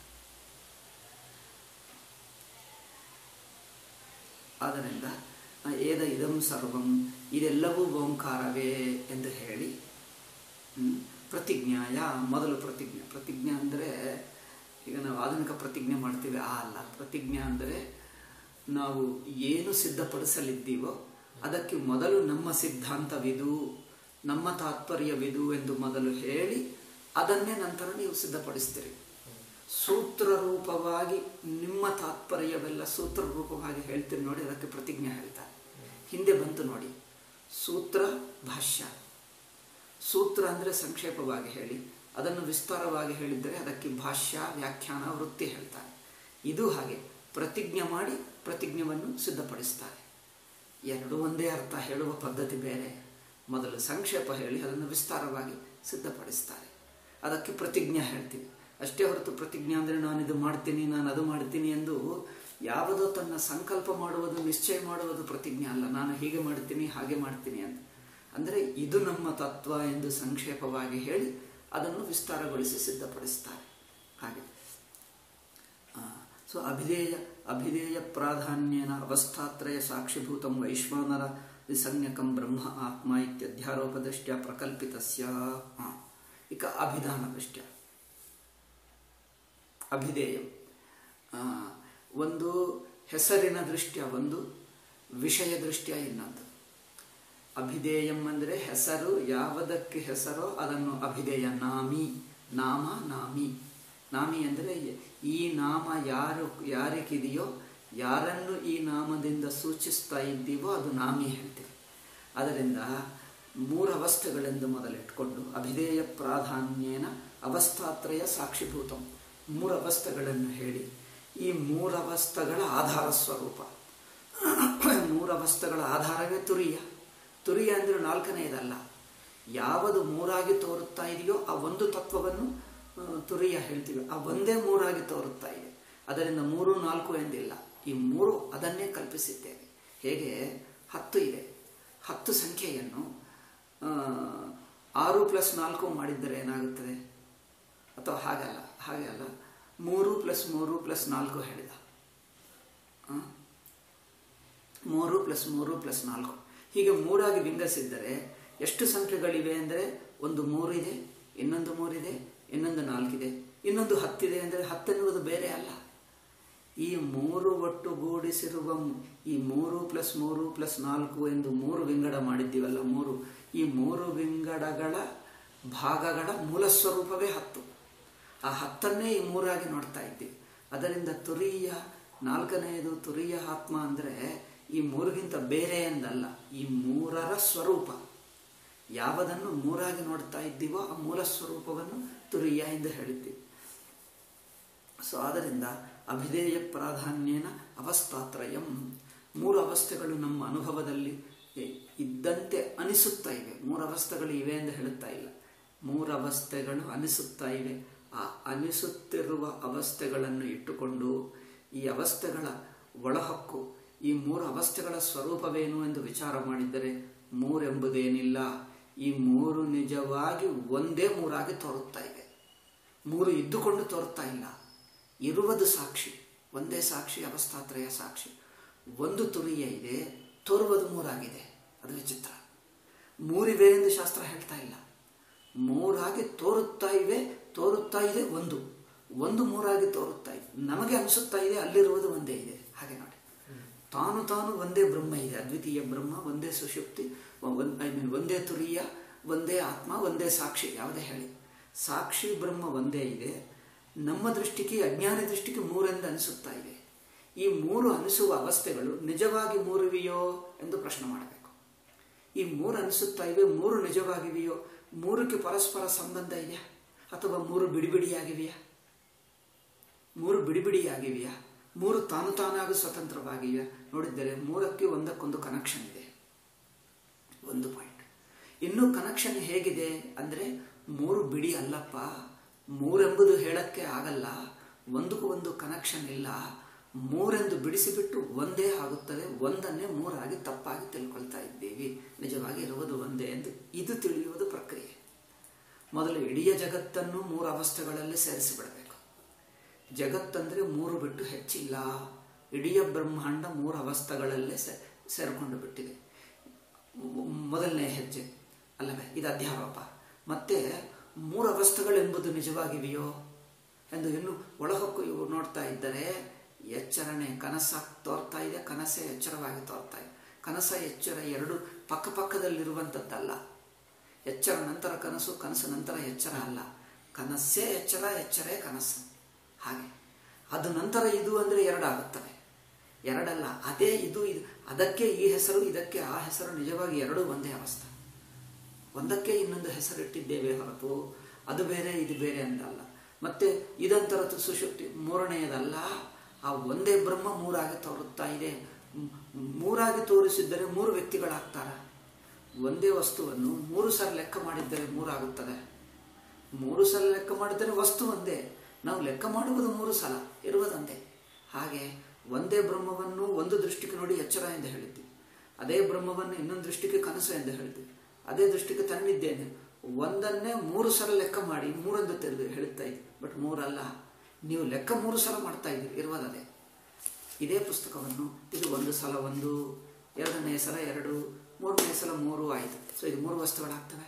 ಆದ್ದರಿಂದ ಆ, ಏದ ಇದಂ ಸರ್ವಂ ಇದೆಲ್ಲವೂ ಓಂಕಾರವೇ ಎಂದು ಹೇಳಿ ಹ್ಮ್, ಪ್ರತಿಜ್ಞಾಯ ಮೊದಲು ಪ್ರತಿಜ್ಞೆ ಪ್ರತಿಜ್ಞೆ ಅಂದರೆ ಈಗ ನಾವು ಆಧುನಿಕ ಪ್ರತಿಜ್ಞೆ ಮಾಡ್ತೀವಿ ಆ ಅಲ್ಲ ಪ್ರತಿಜ್ಞೆ ಅಂದರೆ ನಾವು ಏನು ಸಿದ್ಧಪಡಿಸಲಿದ್ದೀವೋ ಅದಕ್ಕೆ ಮೊದಲು ನಮ್ಮ ಸಿದ್ಧಾಂತವಿದು ನಮ್ಮ ತಾತ್ಪರ್ಯವಿದು ಎಂದು ಮೊದಲು ಹೇಳಿ ಅದನ್ನೇ ನಂತರ ನೀವು ಸಿದ್ಧಪಡಿಸ್ತೀರಿ ಸೂತ್ರ ರೂಪವಾಗಿ ನಿಮ್ಮ ತಾತ್ಪರ್ಯವೆಲ್ಲ ಸೂತ್ರ ರೂಪವಾಗಿ ಹೇಳ್ತೀರಿ ನೋಡಿ ಅದಕ್ಕೆ ಪ್ರತಿಜ್ಞೆ ಹೇಳ್ತಾರೆ ಹಿಂದೆ ಬಂತು ನೋಡಿ ಸೂತ್ರ ಭಾಷ್ಯ ಸೂತ್ರ ಅಂದರೆ ಸಂಕ್ಷೇಪವಾಗಿ ಹೇಳಿ ಅದನ್ನು ವಿಸ್ತಾರವಾಗಿ ಹೇಳಿದ್ದರೆ ಅದಕ್ಕೆ ಭಾಷ್ಯ ವ್ಯಾಖ್ಯಾನ ವೃತ್ತಿ ಹೇಳ್ತಾರೆ ಇದು ಹಾಗೆ ಪ್ರತಿಜ್ಞೆ ಮಾಡಿ ಪ್ರತಿಜ್ಞೆಯನ್ನು ಸಿದ್ಧಪಡಿಸ್ತಾರೆ ಎರಡೂ ಒಂದೇ ಅರ್ಥ ಹೇಳುವ ಪದ್ಧತಿ ಬೇರೆ ಮೊದಲು ಸಂಕ್ಷೇಪ ಹೇಳಿ ಅದನ್ನು ವಿಸ್ತಾರವಾಗಿ ಸಿದ್ಧಪಡಿಸ್ತಾರೆ ಅದಕ್ಕೆ ಪ್ರತಿಜ್ಞೆ ಹೇಳ್ತೀವಿ ಅಷ್ಟೇ ಹೊರತು ಪ್ರತಿಜ್ಞೆ ಅಂದರೆ ನಾನು ಇದು ಮಾಡ್ತೀನಿ ನಾನು ಅದು ಮಾಡ್ತೀನಿ ಎಂದು ಯಾವುದೋ ತನ್ನ ಸಂಕಲ್ಪ ಮಾಡುವುದು ನಿಶ್ಚಯ ಮಾಡುವುದು ಪ್ರತಿಜ್ಞೆ ಅಲ್ಲ ನಾನು ಹೀಗೆ ಮಾಡ್ತೀನಿ ಹಾಗೆ ಮಾಡ್ತೀನಿ ಅಂತ ಅಂದರೆ ಇದು ನಮ್ಮ ತತ್ವ ಎಂದು ಸಂಕ್ಷೇಪವಾಗಿ ಹೇಳಿ ಅದನ್ನು ವಿಸ್ತಾರಗೊಳಿಸಿ ಸಿದ್ಧಪಡಿಸ್ತಾರೆ ಹಾಗೆ ಸೊ ಅಭಿಧೇಯ ಅಭಿಧೇಯ ಪ್ರಾಧಾನ್ಯನ ಅವಸ್ಥಾತ್ರಯ ಸಾಕ್ಷಿಭೂತಂ ವೈಶ್ವಾನರ ವಿಸಂಜ್ಞಕಂ ಬ್ರಹ್ಮ ಆತ್ಮ ಇತ್ಯಧ್ಯಾರೋಪದೃಷ್ಟ್ಯ ಪ್ರಕಲ್ಪಿತಸ್ಯ ಇಕ ಅಭಿಧಾನ ದೃಷ್ಟ್ಯ ಅಭಿಧೇಯ ಒಂದು ಹೆಸರಿನ ದೃಷ್ಟ್ಯ ಒಂದು ವಿಷಯ ದೃಷ್ಟ್ಯ ಇನ್ನೊಂದು ಅಭಿಧೇಯಂ ಅಂದರೆ ಹೆಸರು ಯಾವುದಕ್ಕೆ ಹೆಸರೋ ಅದನ್ನು ಅಭಿಧೇಯ ನಾಮಿ ನಾಮ ನಾಮಿ ನಾಮಿ ಅಂದರೆ ಈ ನಾಮ ಯಾರು ಯಾರಿಗಿದೆಯೋ ಯಾರನ್ನು ಈ ನಾಮದಿಂದ ಸೂಚಿಸ್ತಾ ಇದ್ದೀವೋ ಅದು ನಾಮಿ ಹೇಳ್ತೀವಿ ಅದರಿಂದ ಮೂರು ಅವಸ್ಥೆಗಳೆಂದು ಮೊದಲಿಟ್ಕೊಂಡು ಅಭಿಧೇಯ ಪ್ರಾಧಾನ್ಯನ ಅವಸ್ಥಾತ್ರಯ ಸಾಕ್ಷಿಭೂತಂ ಮೂರು ಅವಸ್ಥೆಗಳನ್ನು ಹೇಳಿ ಈ ಮೂರವಸ್ಥೆಗಳ ಆಧಾರ ಸ್ವರೂಪ ಮೂರವಸ್ಥೆಗಳ ಆಧಾರವೇ ತುರಿಯ ತುರಿಯ ಅಂದರೆ ನಾಲ್ಕನೆಯದಲ್ಲ ಯಾವುದು ಮೂರಾಗಿ ತೋರುತ್ತಾ ಇದೆಯೋ ಆ ಒಂದು ತತ್ವವನ್ನು ತುರಿಯ ಹೇಳ್ತೀವಿ ಆ ಒಂದೇ ಮೂರಾಗಿ ತೋರುತ್ತಾ ಇದೆ ಅದರಿಂದ ಮೂರು ನಾಲ್ಕು ಎಂದಿಲ್ಲ ಈ ಮೂರು ಅದನ್ನೇ ಕಲ್ಪಿಸಿದ್ದೇವೆ ಹೇಗೆ ಹತ್ತು ಇದೆ ಹತ್ತು ಸಂಖ್ಯೆಯನ್ನು ಆರು ಪ್ಲಸ್ ನಾಲ್ಕು ಮಾಡಿದ್ದರೆ ಏನಾಗುತ್ತದೆ ಅಥವಾ ಹಾಗಲ್ಲ ಹಾಗೆ ಅಲ್ಲ ಮೂರು ಪ್ಲಸ್ ಮೂರು ಪ್ಲಸ್ ನಾಲ್ಕು ಹೇಳಿದ ಮೂರು ಪ್ಲಸ್ ಮೂರು ಪ್ಲಸ್ ನಾಲ್ಕು ಹೀಗೆ ಮೂರಾಗಿ ವಿಂಗಡಿಸಿದ್ದರೆ ಎಷ್ಟು ಸಂಖ್ಯೆಗಳಿವೆ ಅಂದರೆ ಒಂದು ಮೂರಿದೆ ಇನ್ನೊಂದು ಮೂರಿದೆ ಇನ್ನೊಂದು ನಾಲ್ಕಿದೆ ಇನ್ನೊಂದು ಹತ್ತಿದೆ ಅಂದರೆ ಹತ್ತೆನ್ನುವುದು ಬೇರೆ ಅಲ್ಲ ಈ ಮೂರು ಒಟ್ಟುಗೂಡಿಸಿರುವ ಈ ಮೂರು ಪ್ಲಸ್ ಮೂರು ಪ್ಲಸ್ ನಾಲ್ಕು ಎಂದು ಮೂರು ವಿಂಗಡ ಮಾಡಿದ್ದೀವಲ್ಲ ಮೂರು ಈ ಮೂರು ವಿಂಗಡಗಳ ಭಾಗಗಳ ಮೂಲ ಸ್ವರೂಪವೇ ಹತ್ತು ಆ ಹತ್ತನ್ನೇ ಈ ಮೂರಾಗಿ ನೋಡ್ತಾ ಇದ್ದೀವಿ ಅದರಿಂದ ತುರಿಯ ನಾಲ್ಕನೆಯದು ತುರಿಯ ಆತ್ಮ ಅಂದರೆ ಈ ಮೂರಿಗಿಂತ ಬೇರೆ ಎಂದಲ್ಲ ಈ ಮೂರರ ಸ್ವರೂಪ ಯಾವುದನ್ನು ಮೂರಾಗಿ ನೋಡ್ತಾ ಇದ್ದೀವೋ ಆ ಮೂಲ ಸ್ವರೂಪವನ್ನು ತುರಿಯ ಎಂದು ಹೇಳಿದ್ದೀವಿ ಸೊ ಆದ್ದರಿಂದ ಅಭಿಧೇಯ ಪ್ರಾಧಾನ್ಯನ ಅವಸ್ಥಾತ್ರಯಂ ಮೂರು ಅವಸ್ಥೆಗಳು ನಮ್ಮ ಅನುಭವದಲ್ಲಿ ಇದ್ದಂತೆ ಅನಿಸುತ್ತಾ ಇವೆ ಮೂರು ಅವಸ್ಥೆಗಳು ಇವೆ ಎಂದು ಹೇಳುತ್ತಾ ಇಲ್ಲ ಮೂರು ಅವಸ್ಥೆಗಳು ಅನಿಸುತ್ತಾ ಇವೆ ಆ ಅನಿಸುತ್ತಿರುವ ಅವಸ್ಥೆಗಳನ್ನು ಇಟ್ಟುಕೊಂಡು ಈ ಅವಸ್ಥೆಗಳ ಒಳಹಕ್ಕು ಈ ಮೂರು ಅವಸ್ಥೆಗಳ ಸ್ವರೂಪವೇನು ಎಂದು ವಿಚಾರ ಮಾಡಿದ್ದರೆ ಮೂರೆಂಬುದೇನಿಲ್ಲ ಈ ಮೂರು ನಿಜವಾಗಿ ಒಂದೇ ಮೂರಾಗಿ ತೋರುತ್ತಾ ಇವೆ ಮೂರು ಇದ್ದುಕೊಂಡು ತೋರುತ್ತಾ ಇಲ್ಲ ಇರುವುದು ಸಾಕ್ಷಿ ಒಂದೇ ಸಾಕ್ಷಿ ಅವಸ್ಥಾತ್ರಯ ಸಾಕ್ಷಿ ಒಂದು ತುರಿಯ ಇದೆ ತೋರುವುದು ಮೂರಾಗಿದೆ ಅದು ವಿಚಿತ್ರ ಮೂರಿವೆ ಎಂದು ಶಾಸ್ತ್ರ ಹೇಳ್ತಾ ಇಲ್ಲ ಮೂರಾಗಿ ತೋರುತ್ತಾ ಇವೆ ತೋರುತ್ತಾ ಇದೆ ಒಂದು ಒಂದು ಮೂರಾಗಿ ತೋರುತ್ತಾ ಇದೆ ನಮಗೆ ಅನಿಸುತ್ತಾ ಇದೆ ಅಲ್ಲಿರುವುದು ಒಂದೇ ಇದೆ ಹಾಗೆ ನೋಡಿ ತಾನು ತಾನು ಒಂದೇ ಬ್ರಹ್ಮ ಇದೆ ಅದ್ವಿತೀಯ ಬ್ರಹ್ಮ ಒಂದೇ ಸುಷುಪ್ತಿ ಐ ಮೀನ್ ಒಂದೇ ತುರಿಯ ಒಂದೇ ಆತ್ಮ ಒಂದೇ ಸಾಕ್ಷಿ ಯಾವುದೇ ಹೇಳಿ ಸಾಕ್ಷಿ ಬ್ರಹ್ಮ ಒಂದೇ ಇದೆ ನಮ್ಮ ದೃಷ್ಟಿಗೆ ಅಜ್ಞಾನ ದೃಷ್ಟಿಗೆ ಮೂರೆಂದು ಅನಿಸುತ್ತಾ ಇದೆ ಈ ಮೂರು ಅನಿಸುವ ಅವಸ್ಥೆಗಳು ನಿಜವಾಗಿ ಮೂರುವಿಯೋ ಎಂದು ಪ್ರಶ್ನೆ ಮಾಡಬೇಕು ಈ ಮೂರು ಅನಿಸುತ್ತಾ ಇವೆ ಮೂರು ನಿಜವಾಗಿವೆಯೋ ಮೂರಕ್ಕೆ ಪರಸ್ಪರ ಸಂಬಂಧ ಇದೆಯಾ ಅಥವಾ ಮೂರು ಬಿಡಿಬಿಡಿಯಾಗಿವೆಯಾ ಮೂರು ಬಿಡಿಬಿಡಿಯಾಗಿವೆಯಾ ಮೂರು ತಾನು ತಾನಾಗಿ ಸ್ವತಂತ್ರವಾಗಿವೆಯಾ ನೋಡಿದ್ದರೆ ಮೂರಕ್ಕೆ ಒಂದಕ್ಕೊಂದು ಕನೆಕ್ಷನ್ ಇದೆ ಒಂದು ಪಾಯಿಂಟ್ ಇನ್ನೂ ಕನೆಕ್ಷನ್ ಹೇಗಿದೆ ಅಂದರೆ ಮೂರು ಬಿಡಿ ಅಲ್ಲಪ್ಪ ಮೂರೆಂಬುದು ಹೇಳಕ್ಕೆ ಆಗಲ್ಲ ಒಂದಕ್ಕೂ ಒಂದು ಕನೆಕ್ಷನ್ ಇಲ್ಲ ಮೂರೆಂದು ಬಿಡಿಸಿಬಿಟ್ಟು ಒಂದೇ ಆಗುತ್ತದೆ ಒಂದನ್ನೇ ಮೂರಾಗಿ ತಪ್ಪಾಗಿ ತಿಳ್ಕೊಳ್ತಾ ಇದ್ದೀವಿ ನಿಜವಾಗಿ ಇರುವುದು ಒಂದೇ ಎಂದು ಇದು ತಿಳಿಯುವುದು ಪ್ರಕ್ರಿಯೆ ಮೊದಲು ಇಡೀ ಜಗತ್ತನ್ನು ಮೂರು ಅವಸ್ಥೆಗಳಲ್ಲಿ ಸೇರಿಸಿಬಿಡಬೇಕು ಜಗತ್ತಂದರೆ ಮೂರು ಬಿಟ್ಟು ಹೆಚ್ಚಿಲ್ಲ ಇಡೀ ಬ್ರಹ್ಮಾಂಡ ಮೂರು ಅವಸ್ಥೆಗಳಲ್ಲೇ ಸೇರಿಕೊಂಡು ಬಿಟ್ಟಿದೆ ಮೊದಲನೇ ಹೆಜ್ಜೆ ಅಲ್ಲವೇ ಇದು ಅಧ್ಯಾರೋಪ ಮತ್ತೆ ಮೂರು ಅವಸ್ಥೆಗಳೆಂಬುದು ನಿಜವಾಗಿವೆಯೋ ಎಂದು ಇನ್ನು ಒಳಹೊಕ್ಕು ಇವು ನೋಡ್ತಾ ಇದ್ದರೆ ಎಚ್ಚರಣೆ ಕನಸಾಗಿ ತೋರ್ತಾ ಇದೆ ಕನಸೇ ಎಚ್ಚರವಾಗಿ ತೋರ್ತಾ ಇದೆ ಕನಸ ಎಚ್ಚರ ಎರಡು ಪಕ್ಕ ಪಕ್ಕದಲ್ಲಿರುವಂಥದ್ದಲ್ಲ ಎಚ್ಚರ ನಂತರ ಕನಸು ಕನಸು ನಂತರ ಎಚ್ಚರ ಅಲ್ಲ ಕನಸೇ ಎಚ್ಚರ ಎಚ್ಚರೇ ಕನಸು ಹಾಗೆ ಅದು ನಂತರ ಇದು ಅಂದರೆ ಎರಡಾಗುತ್ತವೆ ಎರಡಲ್ಲ ಅದೇ ಇದು ಇದು ಅದಕ್ಕೆ ಈ ಹೆಸರು ಇದಕ್ಕೆ ಆ ಹೆಸರು ನಿಜವಾಗಿ ಎರಡೂ ಒಂದೇ ಅವಸ್ಥೆ ಒಂದಕ್ಕೆ ಇನ್ನೊಂದು ಹೆಸರಿಟ್ಟಿದ್ದೇವೆ ಹೊರತು ಅದು ಬೇರೆ ಇದು ಬೇರೆ ಅಂತಲ್ಲ ಮತ್ತೆ ಇದಂತರ ಸುಶುಕ್ತಿ ಮೂರನೆಯದಲ್ಲ ಆ ಒಂದೇ ಬ್ರಹ್ಮ ಮೂರಾಗಿ ತೋರುತ್ತಾ ಇದೆ ಮ್- ಮೂರಾಗಿ ತೋರಿಸಿದ್ದರೆ ಮೂರು ವ್ಯಕ್ತಿಗಳಾಗ್ತಾರೆ ಒಂದೇ ವಸ್ತುವನ್ನು ಮೂರು ಸಲ ಲೆಕ್ಕ ಮಾಡಿದ್ದರೆ ಮೂರಾಗುತ್ತದೆ ಮೂರು ಸಲ ಲೆಕ್ಕ ಮಾಡಿದರೆ ವಸ್ತು ಒಂದೇ ನಾವು ಲೆಕ್ಕ ಮಾಡುವುದು ಮೂರು ಸಲ ಇರುವುದಂತೆ ಹಾಗೆ ಒಂದೇ ಬ್ರಹ್ಮವನ್ನು ಒಂದು ದೃಷ್ಟಿಗೆ ನೋಡಿ ಎಚ್ಚರ ಎಂದು ಹೇಳಿದ್ವಿ ಅದೇ ಬ್ರಹ್ಮವನ್ನು ಇನ್ನೊಂದು ದೃಷ್ಟಿಗೆ ಕನಸು ಎಂದು ಹೇಳಿದ್ವಿ ಅದೇ ದೃಷ್ಟಿಗೆ ತಂದಿದ್ದೇನೆ ಒಂದನ್ನೇ ಮೂರು ಸಲ ಲೆಕ್ಕ ಮಾಡಿ ಮೂರೊಂದು ತೆರೆದು ಹೇಳುತ್ತಾ ಇದ್ವಿ ಬಟ್ ಮೂರಲ್ಲ ನೀವು ಲೆಕ್ಕ ಮೂರು ಸಲ ಮಾಡ್ತಾ ಇದ್ದೀರಿ ಇರುವುದದೇ ಇದೇ ಪುಸ್ತಕವನ್ನು ಇದು ಒಂದು ಸಲ ಒಂದು ಎರಡನೇ ಸಲ ಎರಡು ಮೂರನೇ ಸಲ ಮೂರು ಆಯಿತು ಸೊ ಇದು ಮೂರು ವಸ್ತುಗಳಾಗ್ತವೆ